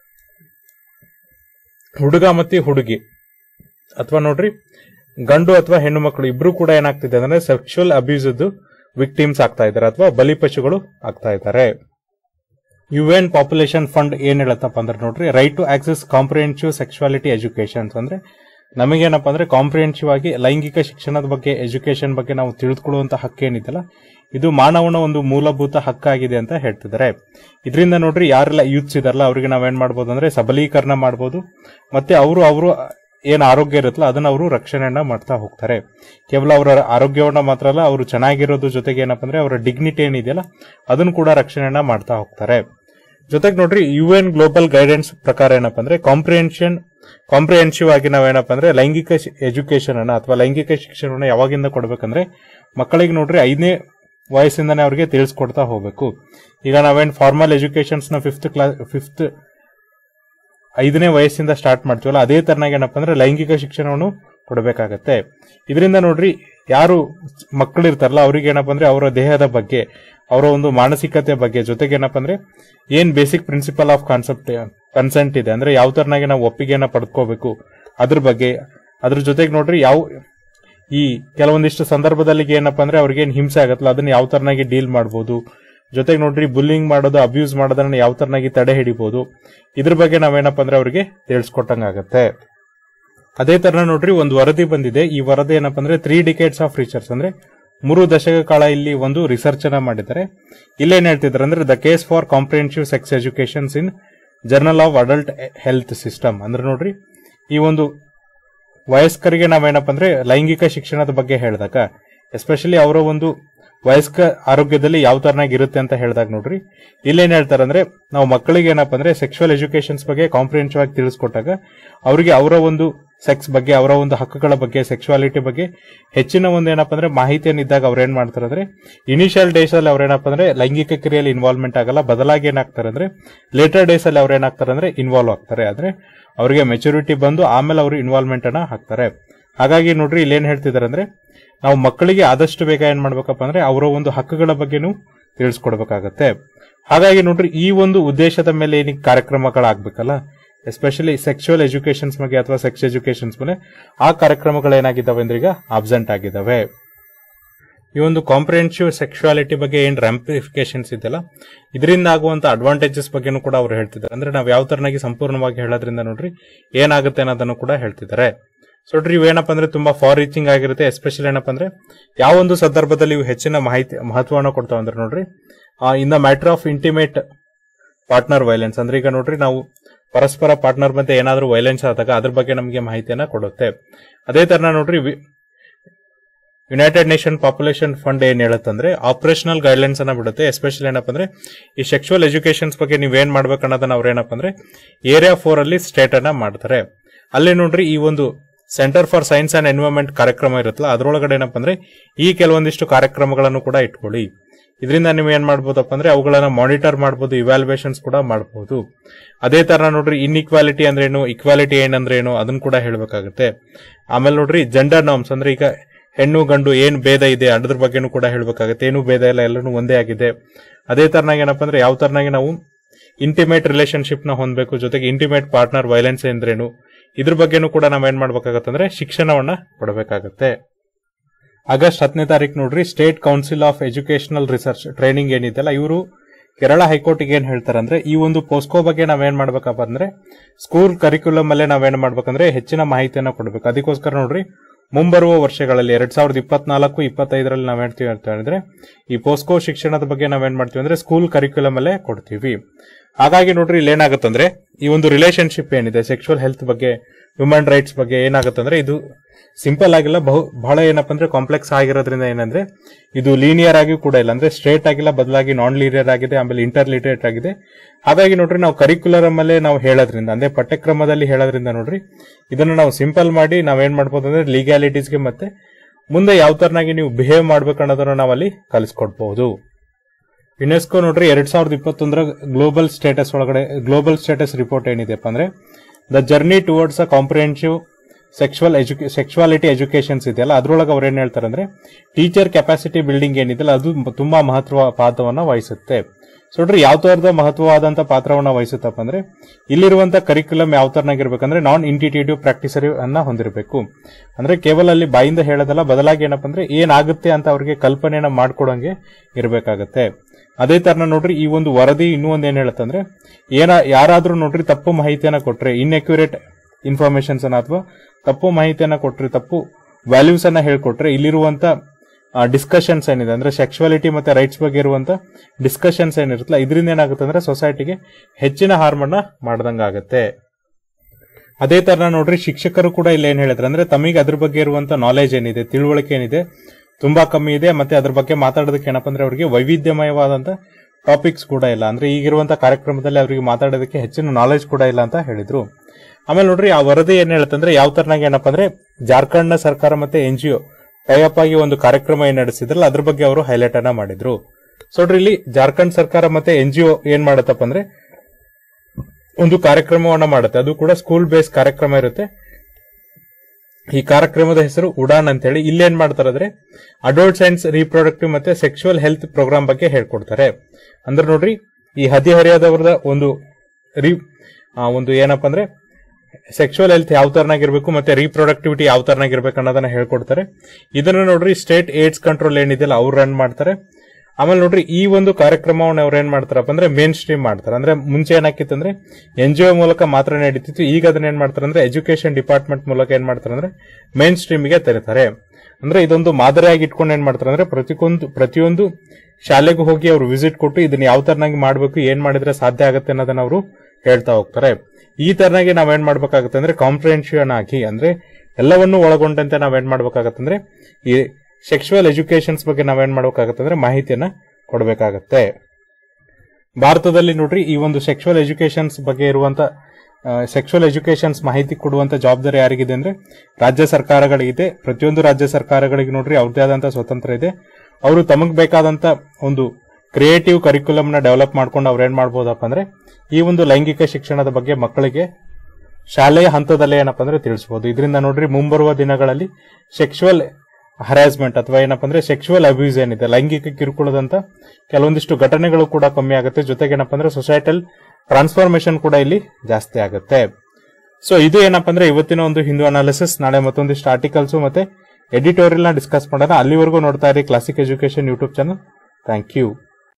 ಹುಡುಗ ಮತ್ತೆ ಹುಡುಗಿ ಅಥವಾ ನೋಡ್ರಿ ಗಂಡು ಅಥವಾ ಹೆಣ್ಣು ಮಕ್ಕಳು ಇಬ್ರು ಕೂಡ ಏನಾಗ್ತಿದೆ ಅಂದ್ರೆ ಸೆಕ್ಷುವಲ್ ಅಬ್ಯೂಸ್ ವಿಕ್ಟಿಮ್ಸ್ ಆಗ್ತಾ ಇದ್ದಾರೆ ಅಥವಾ ಬಲಿಪಶುಗಳು ಆಗ್ತಾ ಇದ್ದಾರೆ ಯು ಎನ್ ಪಾಪ್ಯುಲೇಷನ್ ಫಂಡ್ ಏನ್ ಹೇಳತ್ತಪ್ಪ ಅಂದ್ರೆ ನೋಡ್ರಿ right to access comprehensive sexuality educations ಅಂದ್ರೆ ನಮಗೇನಪ್ಪ ಅಂದ್ರೆ ಕಾಂಪ್ರಿಹೆನ್ಸಿವ್ ಆಗಿ ಲೈಂಗಿಕ ಶಿಕ್ಷಣದ ಬಗ್ಗೆ ಎಜುಕೇಶನ್ ಬಗ್ಗೆ ನಾವು ತಿಳಿದುಕೊಳ್ಳುವಂತ ಹಕ್ಕು ಏನಿದೆಯಲ್ಲ ಇದು ಮಾನವನ ಒಂದು ಮೂಲಭೂತ ಹಕ್ಕಾಗಿದೆ ಅಂತ ಹೇಳ್ತಿದ್ದಾರೆ ಇದರಿಂದ ನೋಡ್ರಿ ಯಾರೆಲ್ಲ ಯೂತ್ಸ್ ಇದಾರಲ್ಲ ಅವರಿಗೆ ನಾವೇನ್ ಮಾಡ್ಬೋದು ಅಂದ್ರೆ ಸಬಲೀಕರಣ ಮಾಡ್ಬೋದು ಮತ್ತೆ ಅವರು ಅವರು ಏನ್ ಆರೋಗ್ಯ ಇರುತ್ತಲ್ಲ ಅದನ್ನ ಅವರು ರಕ್ಷಣೆಯನ್ನ ಮಾಡ್ತಾ ಹೋಗ್ತಾರೆ ಕೇವಲ ಅವರ ಆರೋಗ್ಯವನ್ನ ಮಾತ್ರ ಅಲ್ಲ ಅವರು ಚೆನ್ನಾಗಿರೋದ್ರ ಜೊತೆಗೆ ಏನಪ್ಪ ಅಂದ್ರೆ ಅವರ ಡಿಗ್ನಿಟಿ ಏನಿದೆಯಲ್ಲ ಅದನ್ನು ಕೂಡ ರಕ್ಷಣೆಯನ್ನ ಮಾಡ್ತಾ ಹೋಗ್ತಾರೆ ಜೊತೆಗೆ ನೋಡ್ರಿ ಯು ಎನ್ ಗ್ಲೋಬಲ್ ಗೈಡೆನ್ಸ್ ಪ್ರಕಾರ ಏನಪ್ಪ ಅಂದ್ರೆ ಕಾಂಪ್ರಿಹೆನ್ಷನ್ ಕಾಂಪ್ರಿಹೆನ್ಸಿವ್ ಆಗಿ ನಾವೇನಪ್ಪ ಅಂದ್ರೆ ಲೈಂಗಿಕ ಎಜುಕೇಶನ್ ಅನ್ನ ಅಥವಾ ಲೈಂಗಿಕ ಶಿಕ್ಷಣವನ್ನ ಯಾವಾಗಿಂದ ಕೊಡ್ಬೇಕಂದ್ರೆ ಮಕ್ಕಳಿಗೆ ನೋಡ್ರಿ ಐದನೇ ವಯಸ್ಸಿಂದನೇ ಅವ್ರಿಗೆ ತಿಳಿಸ್ಕೊಡ್ತಾ ಹೋಗ್ಬೇಕು ಈಗ ನಾವೇನ್ ಫಾರ್ಮಲ್ ಎಜುಕೇಶನ್ಸ್ ನ ಫಿಫ್ತ್ ಕ್ಲಾಸ್ ಫಿಫ್ತ್ ಐದನೇ ವಯಸ್ಸಿಂದ ಸ್ಟಾರ್ಟ್ ಮಾಡ್ತೀವಲ್ಲ ಅದೇ ತರನಾಗಿ ಏನಪ್ಪ ಅಂದ್ರೆ ಲೈಂಗಿಕ ಶಿಕ್ಷಣವನ್ನು ಕೊಡಬೇಕಾಗತ್ತೆ ಇದರಿಂದ ನೋಡ್ರಿ ಯಾರು ಮಕ್ಕಳು ಇರ್ತಾರಲ್ಲ ಅವ್ರಿಗೆ ಏನಪ್ಪ ಅಂದ್ರೆ ಅವರ ದೇಹದ ಬಗ್ಗೆ ಅವರ ಒಂದು ಮಾನಸಿಕತೆ ಬಗ್ಗೆ ಜೊತೆಗೆ ಏನಪ್ಪ ಅಂದ್ರೆ ಏನ್ basic principle of concept consent ಇದೆ ಅಂದ್ರೆ ಯಾವ ತರನಾಗಿ ನಾವು ಒಪ್ಪಿಗೆಯನ್ನ ಪಡ್ಕೋಬೇಕು ಅದ್ರ ಬಗ್ಗೆ ಅದ್ರ ಜೊತೆಗೆ ನೋಡ್ರಿ ಯಾವ ಈ ಕೆಲವೊಂದಿಷ್ಟು ಸಂದರ್ಭದಲ್ಲಿ ಏನಪ್ಪ ಅಂದ್ರೆ ಅವ್ರಿಗೆ ಏನ್ ಹಿಂಸೆ ಆಗತ್ತಲ್ಲ ಅದನ್ನ ಯಾವ ತರನಾಗಿ ಡೀಲ್ ಮಾಡ್ಬೋದು ಜೊತೆಗೆ ನೋಡ್ರಿ ಬುಲ್ಲಿಂಗ್ ಮಾಡೋದು ಅಬ್ಯೂಸ್ ಮಾಡೋದನ್ನ ಯಾವ ತರನಾಗಿ ತಡೆ ಹಿಡಿಬಹುದು ಇದ್ರ ಬಗ್ಗೆ ನಾವೇನಪ್ಪ ಅಂದ್ರೆ ಅವರಿಗೆ ತಿಳಿಸ್ಕೊಟ್ಟಂಗಾಗತ್ತೆ ಅದೇ ತರ ನೋಡ್ರಿ ಒಂದು ವರದಿ ಬಂದಿದೆ ಈ ವರದಿ ಏನಪ್ಪ ಅಂದ್ರೆ ತ್ರೀ ಡಿಕೇಟ್ಸ್ ಆಫ್ ರಿಸರ್ಚ್ ಅಂದ್ರೆ ಮೂರು ದಶಕ ಕಾಲ ಇಲ್ಲಿ ಒಂದು ರಿಸರ್ಚ್ ಅನ್ನ ಮಾಡಿದ್ದಾರೆ ಇಲ್ಲೇನ್ ಹೇಳ್ತಿದ್ದಾರೆ ಅಂದ್ರೆ the case for comprehensive sex educations in journal of adult health system ಅಂದ್ರೆ ನೋಡ್ರಿ ಈ ಒಂದು ವಯಸ್ಕರಿಗೆ ನಾವೇನಪ್ಪ ಅಂದ್ರೆ ಲೈಂಗಿಕ ಶಿಕ್ಷಣದ ಬಗ್ಗೆ ಹೇಳಿದಾಗ ಎಸ್ಪೆಷಲಿ ಅವರ ಒಂದು ವಯಸ್ಕ ಆರೋಗ್ಯದಲ್ಲಿ ಯಾವ ತರನಾಗಿ ಇರುತ್ತೆ ಅಂತ ಹೇಳಿದಾಗ ನೋಡ್ರಿ ಇಲ್ಲೇನ್ ಹೇಳ್ತಾರೆ ಅಂದ್ರೆ ನಾವು ಮಕ್ಕಳಿಗೆ ಏನಪ್ಪ ಅಂದ್ರೆ ಸೆಕ್ಷುವಲ್ ಎಜುಕೇಶನ್ಸ್ ಬಗ್ಗೆ ಕಾಂಪ್ರಿಹೆನ್ಸಿವ್ ಆಗಿ ತಿಳಿಸ್ಕೊಟ್ಟಾಗ ಅವರಿಗೆ ಅವರ ಒಂದು ಸೆಕ್ಸ್ ಬಗ್ಗೆ ಅವರ ಒಂದು ಹಕ್ಕುಗಳ ಬಗ್ಗೆ ಸೆಕ್ಸುವಾಲಿಟಿ ಬಗ್ಗೆ ಹೆಚ್ಚಿನ ಒಂದು ಏನಪ್ಪ ಅಂದ್ರೆ ಮಾಹಿತಿಯನ್ನು ಇದ್ದಾಗ ಅವ್ರು ಏನ್ ಮಾಡ್ತಾರೆ ಅಂದ್ರೆ ಇನಿಷಿಯಲ್ ಡೇಸ್ ಅಲ್ಲಿ ಅವ್ರೇನಪ್ಪ ಅಂದ್ರೆ ಲೈಂಗಿಕ ಕ್ರಿಯೆಯಲ್ಲಿ ಇನ್ವಾಲ್ವ್ಮೆಂಟ್ ಆಗಲ್ಲ ಬದಲಾಗಿ ಏನಾಗ್ತಾರೆ ಅಂದ್ರೆ ಲೇಟರ್ ಡೇಸ್ ಅಲ್ಲಿ ಅವ್ರು ಏನಾಗ್ತಾರೆ ಅಂದ್ರೆ ಇನ್ವಾಲ್ವ್ ಆಗ್ತಾರೆ ಆದ್ರೆ ಅವರಿಗೆ ಮೆಚುರಿಟಿ ಬಂದು ಆಮೇಲೆ ಅವರು ಇನ್ವಾಲ್ವ್ಮೆಂಟ್ ಅನ್ನ ಹಾಕ್ತಾರೆ ಹಾಗಾಗಿ ನೋಡ್ರಿ ಇಲ್ಲಿ ಏನ್ ಹೇಳ್ತಿದಾರೆ ಅಂದ್ರೆ ನಾವು ಮಕ್ಕಳಿಗೆ ಆದಷ್ಟು ಬೇಗ ಏನ್ ಮಾಡ್ಬೇಕಪ್ಪ ಅಂದ್ರೆ ಅವರ ಒಂದು ಹಕ್ಕುಗಳ ಬಗ್ಗೆನೂ ತಿಳಿಸ್ಕೊಡ್ಬೇಕಾಗತ್ತೆ ಹಾಗಾಗಿ ನೋಡ್ರಿ ಈ ಒಂದು ಉದ್ದೇಶದ ಮೇಲೆ ಏನಿಗೆ ಕಾರ್ಯಕ್ರಮಗಳಾಗ್ಬೇಕಲ್ಲ ಎಸ್ಪೆಷಲಿ ಸೆಕ್ಸುವಲ್ ಎಜುಕೇಶನ್ಸ್ ಬಗ್ಗೆ ಅಥವಾ ಸೆಕ್ಸ್ ಎಜುಕೇಶನ್ಸ್ ಮೇಲೆ ಆ ಕಾರ್ಯಕ್ರಮಗಳು ಏನಾಗಿದ್ದಾವೆ ಅಂದ್ರೆ ಈಗ ಅಬ್ಸೆಂಟ್ ಆಗಿದ್ದಾವೆ ಈ ಒಂದು ಕಾಂಪ್ರಿಹೆನ್ಸಿವ್ ಸೆಕ್ಷುವಾಲಿಟಿ ಬಗ್ಗೆ ಏನ್ ರ್ಯಾಂಪಿಫಿಕೇಶನ್ಸ್ ಇದೆಯಲ್ಲ ಇದರಿಂದ ಆಗುವಂತ ಅಡ್ವಾಂಟೇಜಸ್ ಬಗ್ಗೆನೂ ಕೂಡ ಅವರು ಹೇಳ್ತಿದ್ದಾರೆ ಅಂದ್ರೆ ನಾವು ಯಾವ ತರನಾಗಿ ಸಂಪೂರ್ಣವಾಗಿ ಹೇಳೋದ್ರಿಂದ ನೋಡ್ರಿ ಏನಾಗುತ್ತೆ ಅನ್ನೋದನ್ನು ಕೂಡ ಹೇಳ್ತಿದ್ದಾರೆ ಸೊ ನೋಡ್ರಿ ಇವೇನಪ್ಪ ಅಂದ್ರೆ ತುಂಬಾ ಫಾರ್ ರೀಚಿಂಗ್ ಆಗಿರುತ್ತೆ ಎಸ್ಪೆಷಲಿ ಏನಪ್ಪ ಅಂದ್ರೆ ಯಾವ ಒಂದು ಸಂದರ್ಭದಲ್ಲಿ ಇವು ಹೆಚ್ಚಿನ ಮಾಹಿತಿ ಮಹತ್ವವನ್ನು ಕೊಡ್ತಾವ ಅಂದ್ರೆ ನೋಡ್ರಿ in the matter of intimate partner violence ಅಂದ್ರೆ ಈಗ ನೋಡ್ರಿ ನಾವು ಪರಸ್ಪರ ಪಾರ್ಟ್ನರ್ ಮಧ್ಯೆ ಏನಾದರೂ ವೈಲೆನ್ಸ್ ಆದಾಗ ಅದ್ರ ಬಗ್ಗೆ ನಮಗೆ ಮಾಹಿತಿಯನ್ನ ಕೊಡುತ್ತೆ ಅದೇ ತರ ನೋಡ್ರಿ ವಿ- ಯುನೈಟೆಡ್ ನೇಷನ್ ಪಾಪ್ಯುಲೇಷನ್ ಫಂಡ್ ಏನ್ ಹೇಳುತ್ತಂದ್ರೆ ಆಪರೇಷನಲ್ ಗೈಡ್ಲೈನ್ಸ್ ಅನ್ನ ಬಿಡುತ್ತೆ ಎಸ್ಪೆಷಲಿ ಏನಪ್ಪ ಅಂದ್ರೆ ಈ ಸೆಕ್ಷುವಲ್ ಎಜುಕೇಶನ್ಸ್ ಬಗ್ಗೆ ನೀವೇನ್ ಮಾಡ್ಬೇಕು ಅನ್ನೋದನ್ನ ಅವ್ರು ಏನಪ್ಪ ಅಂದ್ರೆ ಏರಿಯಾ ಫೋರ್ ಅಲ್ಲಿ ಸ್ಟೇಟ್ ಅನ್ನ ಮಾಡ್ತಾರೆ ಅಲ್ಲಿ ನೋಡ್ರಿ ಈ ಒಂದು centre for science and environment ಕಾರ್ಯಕ್ರಮ ಇರುತ್ತಲ್ಲ ಅದರೊಳಗಡೆ ಏನಪ್ಪ ಅಂದ್ರೆ ಈ ಕೆಲವೊಂದಿಷ್ಟು ಕಾರ್ಯಕ್ರಮಗಳನ್ನು ಕೂಡ ಇಟ್ಕೊಳ್ಳಿ ಇದರಿಂದ ನೀವು ಏನ್ ಮಾಡ್ಬೋದಪ್ಪ ಅಂದ್ರೆ ಅವುಗಳನ್ನ ಮಾನಿಟರ್ ಮಾಡಬಹುದು ಇವ್ಯಾಲ್ಯೂಯೇಷನ್ಸ್ ಕೂಡ ಮಾಡಬಹುದು ಅದೇ ತರ ನೋಡ್ರಿ ಇನ್ಇಕ್ವಾಲಿಟಿ ಅಂದ್ರೆ ಏನು ಇಕ್ವಾಲಿಟಿ ಏನಂದ್ರೆ ಏನು ಅದನ್ನ ಕೂಡ ಹೇಳ್ಬೇಕಾಗುತ್ತೆ ಆಮೇಲೆ ನೋಡ್ರಿ ಜೆಂಡರ್ ನಾರ್ಮ್ಸ್ ಅಂದ್ರೆ ಈಗ ಹೆಣ್ಣು ಗಂಡು ಏನ್ ಭೇದ ಇದೆ ಅದ್ರ ಬಗ್ಗೆನೂ ಕೂಡ ಹೇಳ್ಬೇಕಾಗುತ್ತೆ ಏನು ಭೇದ ಇಲ್ಲ ಎಲ್ಲನೂ ಒಂದೇ ಆಗಿದೆ ಅದೇ ತರನಾಗಿ ಏನಪ್ಪ ಅಂದ್ರೆ ಯಾವ ತರನಾಗಿ ನಾವು ಇಂಟಿಮೇಟ್ ರಿಲೇಶನ್ಶಿಪ್ ನ ಹೊಂದಬೇಕು ಜೊತೆಗೆ ಇಂಟಿಮೇಟ್ ಪಾರ್ಟ್ನರ್ ವೈಲೆನ್ಸ್ ಎಂದ್ರೇನು ಇದ್ರ ಬಗ್ಗೆನೂ ಕೂಡ ನಾವ್ ಏನ್ ಮಾಡ್ಬೇಕಾಗತ್ತೆ ಅಂದ್ರೆ ಶಿಕ್ಷಣವನ್ನ ಕೊಡಬೇಕಾಗತ್ತೆ ಆಗಸ್ಟ್ ಹತ್ತನೇ ತಾರೀಕು ನೋಡ್ರಿ state council of educational research training ಏನಿದೆಯಲ್ಲ ಇವರು ಕೇರಳ ಹೈಕೋರ್ಟ್ಗೆ ಏನ್ ಹೇಳ್ತಾರೆ ಅಂದ್ರೆ ಈ ಒಂದು ಪೋಸ್ಕೋ ಬಗ್ಗೆ ನಾವೇನ್ ಮಾಡ್ಬೇಕಪ್ಪ ಅಂದ್ರೆ ಸ್ಕೂಲ್ ಕರಿಕ್ಯುಲಮ್ ಅಲ್ಲೇ ನಾವೇನ್ ಮಾಡ್ಬೇಕಂದ್ರೆ ಹೆಚ್ಚಿನ ಮಾಹಿತಿಯನ್ನ ಕೊಡ್ಬೇಕು ಅದಕ್ಕೋಸ್ಕರ ನೋಡ್ರಿ ಮುಂಬರುವ ವರ್ಷಗಳಲ್ಲಿ ಎರಡ್ ಸಾವಿರದ ಇಪ್ಪತ್ನಾಲ್ಕು ಇಪ್ಪತ್ತೈದರಲ್ಲಿ ನಾವ್ ಹೇಳ್ತೀವಿ ಅಂತ ಹೇಳಿದ್ರೆ ಈ ಪೋಸ್ಕೋ ಶಿಕ್ಷಣದ ಬಗ್ಗೆ ನಾವೇನ್ ಮಾಡ್ತೀವಿ ಅಂದ್ರೆ ಸ್ಕೂಲ್ ಕರಿಕ್ಯುಲಮ್ ಅಲ್ಲೇ ಕೊಡ್ತೀವಿ ಹಾಗಾಗಿ ನೋಡ್ರಿ ಇಲ್ಲಿ ಏನಾಗುತ್ತಂದ್ರೆ ಈ ಒಂದು ರಿಲೇಶನ್ಶಿಪ್ ಏನಿದೆ ಸೆಕ್ಷುವಲ್ ಹೆಲ್ತ್ ಬಗ್ಗೆ ಹ್ಯೂಮನ್ ರೈಟ್ಸ್ ಬಗ್ಗೆ ಏನಾಗುತ್ತಂದ್ರೆ ಇದು ಸಿಂಪಲ್ ಆಗಿಲ್ಲ ಬಹು ಬಹಳ ಏನಪ್ಪ ಅಂದ್ರೆ ಕಾಂಪ್ಲೆಕ್ಸ್ ಆಗಿರೋದ್ರಿಂದ ಏನಂದ್ರೆ ಇದು ಲೀನಿಯರ್ ಆಗಿ ಕೂಡ ಇಲ್ಲ ಅಂದ್ರೆ ಸ್ಟ್ರೇಟ್ ಆಗಿಲ್ಲ ಬದಲಾಗಿ ನಾನ್ ಲೀನಿಯರ್ ಆಗಿದೆ ಆಮೇಲೆ ಇಂಟರ್ ಲೀನಿಯರ್ ಆಗಿದೆ ಹಾಗಾಗಿ ನೋಡ್ರಿ ನಾವು ಕರಿಕ್ಯುಲರಮ್ ಅಲ್ಲೇ ನಾವು ಹೇಳೋದ್ರಿಂದ ಅಂದ್ರೆ ಪಠ್ಯಕ್ರಮದಲ್ಲಿ ಹೇಳೋದ್ರಿಂದ ನೋಡ್ರಿ ಇದನ್ನ ನಾವು ಸಿಂಪಲ್ ಮಾಡಿ ನಾವೇನ್ ಮಾಡ್ಬೋದು ಅಂದ್ರೆ ಲೀಗ್ಯಾಲಿಟೀಸ್ಗೆ ಮತ್ತೆ ಮುಂದೆ ಯಾವ ತರನಾಗಿ ನೀವು ಬಿಹೇವ್ ಮಾಡ್ಬೇಕು ಅನ್ನೋದನ್ನ ನಾವಲ್ಲಿ ಕಲಿಸ್ಕೊಡ್ಬಹುದು ಯುನೆಸ್ಕೋ ನೋಡ್ರಿ ಎರಡ್ ಸಾವಿರದ ಇಪ್ಪತ್ತೊಂದರ ಗ್ಲೋಬಲ್ ಸ್ಟೇಟಸ್ ಒಳಗಡೆ ಗ್ಲೋಬಲ್ ಸ್ಟೇಟಸ್ ರಿಪೋರ್ಟ್ ಏನಿದೆಪ್ಪ ಅಂದ್ರೆ the journey towards a comprehensive sexual educa sexuality educations ಇದೆಯಲ್ಲ ಅದ್ರೊಳಗೆ ಅವ್ರು ಏನ್ ಹೇಳ್ತಾರೆ ಅಂದ್ರೆ ಟೀಚರ್ ಕೆಪಾಸಿಟಿ ಬಿಲ್ಡಿಂಗ್ ಏನಿದೆಯಲ್ಲ ಅದು ಮ- ತುಂಬಾ ಮಹತ್ವ ಪಾತ್ರವನ್ನ ವಹಿಸುತ್ತೆ ಸೊ ನೋಡ್ರಿ ಯಾವ ತರದ ಮಹತ್ವವಾದಂತ ಪಾತ್ರವನ್ನ ವಹಿಸುತ್ತಪ್ಪ ಅಂದ್ರೆ ಇಲ್ಲಿರುವಂತ ಕರಿಕ್ಯುಲಮ್ ಯಾವ ತರನಾಗಿರ್ಬೇಕಂದ್ರೆ ನಾನ್ ಇಂಟಿಟೇಟಿವ್ ಪ್ರಾಕ್ಟೀಸರ್ ಅನ್ನ ಹೊಂದಿರಬೇಕು ಅಂದ್ರೆ ಕೇವಲ ಅಲ್ಲಿ ಬಾಯಿಂದ ಹೇಳೋದಲ್ಲ ಬದಲಾಗಿ ಏನಪ್ಪ ಅಂದ್ರೆ ಏನಾಗುತ್ತೆ ಅಂತ ಅವ್ರಿಗೆ ಕಲ್ಪನೆಯನ್ನ ಮಾಡ್ಕೊಡಂಗೆ ಇರಬೇಕಾಗತ್ತೆ ಅದೇ ತರನ ನೋಡ್ರಿ ಈ ಒಂದು ವರದಿ ಇನ್ನೂ ಒಂದ್ ಏನ್ ಹೇಳುತ್ತಂದ್ರೆ ಏನ ಯಾರಾದ್ರೂ ನೋಡ್ರಿ ತಪ್ಪು ಮಾಹಿತಿಯನ್ನ ಕೊಟ್ರೆ ಇನ್ಅಕ್ಯುರೇಟ್ ಇನ್ಫಾರ್ಮೇಶನ್ಸ್ ಅನ್ನ ಅಥವಾ ತಪ್ಪು ಮಾಹಿತಿಯನ್ನ ಕೊಟ್ರೆ ತಪ್ಪು ವ್ಯಾಲ್ಯೂಸ್ ಅನ್ನ ಹೇಳ್ಕೊಟ್ರೆ ಇಲ್ಲಿರುವಂತ ಡಿಸ್ಕಷನ್ಸ್ ಏನಿದೆ ಅಂದ್ರೆ ಸೆಕ್ಷುವಾಲಿಟಿ ಮತ್ತೆ ರೈಟ್ಸ್ ಬಗ್ಗೆ ಇರುವಂತ ಡಿಸ್ಕಷನ್ಸ್ ಏನಿರುತ್ತಲ್ಲ ಇದರಿಂದ ಏನಾಗುತ್ತೆ ಅಂದ್ರೆ ಸೊಸೈಟಿಗೆ ಹೆಚ್ಚಿನ ಹಾರ್ಮನ್ನ ಮಾಡ್ದಂಗಾಗತ್ತೆ ಅದೇ ತರ ನೋಡ್ರಿ ಶಿಕ್ಷಕರು ಕೂಡ ಇಲ್ಲಿ ಏನ್ ಹೇಳಿದ್ರೆ ಅಂದ್ರೆ ತಮಗೆ ಅದ್ರ ಬಗ್ಗೆ ಇರುವಂತ ನಾಲೆಜ್ ಏನಿದೆ ತಿಳುವಳಿಕೆ ಏನಿದೆ ತುಂಬಾ ಕಮ್ಮಿ ಇದೆ ಮತ್ತೆ ಅದ್ರ ಬಗ್ಗೆ ಮಾತಾಡೋದಕ್ಕೆ ಏನಪ್ಪ ಅಂದ್ರೆ ಅವರಿಗೆ ವೈವಿಧ್ಯಮಯವಾದಂತ ಟಾಪಿಕ್ಸ್ ಕೂಡ ಇಲ್ಲ ಅಂದ್ರೆ ಈಗಿರುವಂತ ಕಾರ್ಯಕ್ರಮದಲ್ಲಿ ಅವರಿಗೆ ಮಾತಾಡೋದಕ್ಕೆ ಹೆಚ್ಚಿನ ನಾಲೆಜ್ ಕೂಡ ಇಲ್ಲ ಅಂತ ಹೇಳಿದ್ರು ಆಮೇಲೆ ನೋಡ್ರಿ ಆ ವರದಿ ಏನ್ ಹೇಳುತ್ತಂದ್ರೆ ಯಾವ ತರನಾಗಿ ಏನಪ್ಪ ಅಂದ್ರೆ ಜಾರ್ಖಂಡ್ನ ಸರ್ಕಾರ ಮತ್ತೆ ಎನ್ ಜಿ ಟೈಅಪ್ ಆಗಿ ಒಂದು ಕಾರ್ಯಕ್ರಮ ಏನ್ ನಡೆಸಿದ್ರಲ್ಲ ಅದ್ರ ಬಗ್ಗೆ ಅವರು ಹೈಲೈಟ್ ಅನ್ನ ಮಾಡಿದ್ರು ಸೊ ನೋಡ್ರಿ ಇಲ್ಲಿ ಜಾರ್ಖಂಡ್ ಸರ್ಕಾರ ಮತ್ತೆ ಎನ್ ಜಿ ಏನ್ ಮಾಡತ್ತಪ್ಪ ಅಂದ್ರೆ ಒಂದು ಕಾರ್ಯಕ್ರಮವನ್ನ ಮಾಡುತ್ತೆ ಅದು ಕೂಡ ಸ್ಕೂಲ್ ಬೇಸ್ ಕಾರ್ಯಕ್ರಮ ಇರುತ್ತೆ ಈ ಕಾರ್ಯಕ್ರಮದ ಹೆಸರು ಉಡಾನ್ ಅಂತ ಹೇಳಿ ಇಲ್ಲೇನ್ ಮಾಡ್ತಾರೆ ಅಂದ್ರೆ ಅಡಲ್ಟ್ ಸೈನ್ಸ್ ರೀಪ್ರೊಡಕ್ಟಿವ್ ಮತ್ತೆ ಸೆಕ್ಷುವಲ್ ಹೆಲ್ತ್ ಪ್ರೋಗ್ರಾಮ್ ಬಗ್ಗೆ ಹೇಳ್ಕೊಡ್ತಾರೆ ಅಂದ್ರೆ ನೋಡ್ರಿ ಈ ಹದಿಹರಿಯದವರದ ಒಂದು ರೀ ಆ, ಒಂದು ಏನಪ್ಪಾ ಅಂದ್ರೆ ಸೆಕ್ಷುವಲ್ ಹೆಲ್ತ್ ಯಾವ ತರನಾಗಿರ್ಬೇಕು ಮತ್ತೆ ರೀಪ್ರೊಡಕ್ಟಿವಿಟಿ ಯಾವ ತರನಾಗಿರ್ಬೇಕು ಅನ್ನೋದನ್ನ ಹೇಳ್ಕೊಡ್ತಾರೆ ಇದನ್ನ ನೋಡ್ರಿ ಸ್ಟೇಟ್ ಏಡ್ಸ್ ಕಂಟ್ರೋಲ್ ಏನಿದೆಯಲ್ಲ ಅವ್ರು ರನ್ ಮಾಡ್ತಾರೆ ಆಮೇಲೆ ನೋಡ್ರಿ ಈ ಒಂದು ಕಾರ್ಯಕ್ರಮವನ್ನು ಅವ್ರು ಏನ್ ಮಾಡ್ತಾರಪ್ಪ ಅಂದ್ರೆ ಮೇನ್ ಸ್ಟ್ರೀಮ್ ಮಾಡ್ತಾರೆ ಅಂದ್ರೆ ಮುಂಚೆ ಏನಾಕಿತ್ತು ಅಂದ್ರೆ ಎನ್ ಜಿ ಒ ಮೂಲಕ ಮಾತ್ರ ನಡೀತಿತ್ತು ಈಗ ಅದನ್ನ ಏನ್ ಮಾಡ್ತಾರೆ ಅಂದ್ರೆ ಎಜುಕೇಶನ್ ಡಿಪಾರ್ಟ್ಮೆಂಟ್ ಮೂಲಕ ಏನ್ ಮಾಡ್ತಾರೆ ಅಂದ್ರೆ ಮೇನ್ ಸ್ಟ್ರೀಮ್ಗೆ ತರೀತಾರೆ ಅಂದ್ರೆ ಇದೊಂದು ಮಾದರಿಯಾಗಿ ಇಟ್ಕೊಂಡು ಏನ್ ಮಾಡ್ತಾರೆ ಅಂದ್ರೆ ಪ್ರತಿಯೊಂದು ಪ್ರತಿಯೊಂದು ಶಾಲೆಗೂ ಹೋಗಿ ಅವರು ವಿಸಿಟ್ ಕೊಟ್ಟು ಇದನ್ನ ಯಾವ ತರನಾಗಿ ಮಾಡಬೇಕು ಏನ್ ಮಾಡಿದ್ರೆ ಸಾಧ್ಯ ಆಗುತ್ತೆ ಅನ್ನೋದನ್ನ ಅವರು ಹೇಳ್ತಾ ಹೋಗ್ತಾರೆ ಈ ತರನಾಗಿ ನಾವೇನ್ ಮಾಡ್ಬೇಕಾಗುತ್ತೆ ಅಂದ್ರೆ ಕಾಂಪ್ರಿಹೆನ್ಷನ್ ಆಗಿ ಅಂದ್ರೆ ಎಲ್ಲವನ್ನೂ ಒಳಗೊಂಡಂತೆ ನಾವೇನ್ ಮಾಡ್ಬೇಕಾಗತ್ತೆ ಅಂದ್ರೆ ಈ ಸೆಕ್ಷುವಲ್ ಎಜುಕೇಶನ್ಸ್ ಬಗ್ಗೆ ನಾವೇನ್ ಮಾಡ್ಬೇಕಾಗತ್ತೆ ಅಂದ್ರೆ ಮಾಹಿತಿಯನ್ನ ಕೊಡಬೇಕಾಗತ್ತೆ ಭಾರತದಲ್ಲಿ ನೋಡ್ರಿ ಈ ಒಂದು ಸೆಕ್ಷುವಲ್ ಎಜುಕೇಶನ್ಸ್ ಬಗ್ಗೆ ಇರುವಂತ ಸೆಕ್ಷುವಲ್ ಎಜುಕೇಶನ್ಸ್ ಮಾಹಿತಿ ಕೊಡುವಂತ ಜವಾಬ್ದಾರಿ ಯಾರಿಗಿದೆ ಅಂದ್ರೆ ರಾಜ್ಯ ಸರ್ಕಾರಗಳಿಗಿದೆ ಪ್ರತಿಯೊಂದು ರಾಜ್ಯ ಸರ್ಕಾರಗಳಿಗೆ ನೋಡ್ರಿ ಅವ್ರದೇ ಆದಂತ ಸ್ವತಂತ್ರ ಇದೆ ಅವರು ತಮಗ್ ಬೇಕಾದಂತ ಒಂದು ಕ್ರಿಯೇಟಿವ್ ಕರಿಕ್ಯುಲಮ್ ನ ಡೆವಲಪ್ ಮಾಡ್ಕೊಂಡು ಅವ್ರು ಏನ್ ಮಾಡ್ಬೋದಪ್ಪ ಅಂದ್ರೆ ಈ ಒಂದು ಲೈಂಗಿಕ ಶಿಕ್ಷಣದ ಬಗ್ಗೆ ಮಕ್ಕಳಿಗೆ ಶಾಲೆಯ ಹಂತದಲ್ಲೇ ಏನಪ್ಪ ಅಂದ್ರೆ ತಿಳಿಸಬಹುದು ಇದರಿಂದ ನೋಡ್ರಿ ಮುಂಬರುವ ದಿನಗಳಲ್ಲಿ ಸೆಕ್ಷುವಲ್ ಹರಾಸ್ಮೆಂಟ್ ಅಥವಾ ಏನಪ್ಪ ಅಂದ್ರೆ ಸೆಕ್ಷುವಲ್ ಅಬ್ಯೂಸ್ ಏನಿದೆ ಲೈಂಗಿಕ ಕಿರುಕುಳದಂತ ಕೆಲವೊಂದಿಷ್ಟು ಘಟನೆಗಳು ಕೂಡ ಕಮ್ಮಿ ಆಗುತ್ತೆ ಜೊತೆಗೆ ಏನಪ್ಪ ಅಂದ್ರೆ ಸೊಸೈಟಲ್ ಟ್ರಾನ್ಸ್ಫಾರ್ಮೇಶನ್ ಕೂಡ ಇಲ್ಲಿ ಜಾಸ್ತಿ ಆಗುತ್ತೆ ಸೊ ಇದು ಏನಪ್ಪ ಅಂದ್ರೆ ಇವತ್ತಿನ ಒಂದು ಹಿಂದೂ ಅನಾಲಿಸಿಸ್ ನಾಳೆ ಮತ್ತೊಂದಿಷ್ಟು ಆರ್ಟಿಕಲ್ಸ್ ಮತ್ತೆ ಎಡಿಟೋರಿಯಲ್ ನ ಡಿಸ್ಕಸ್ ಮಾಡೋಣ ಅಲ್ಲಿವರೆಗೂ ನೋಡ್ತಾ ಇರಿ classic education YouTube channel thank you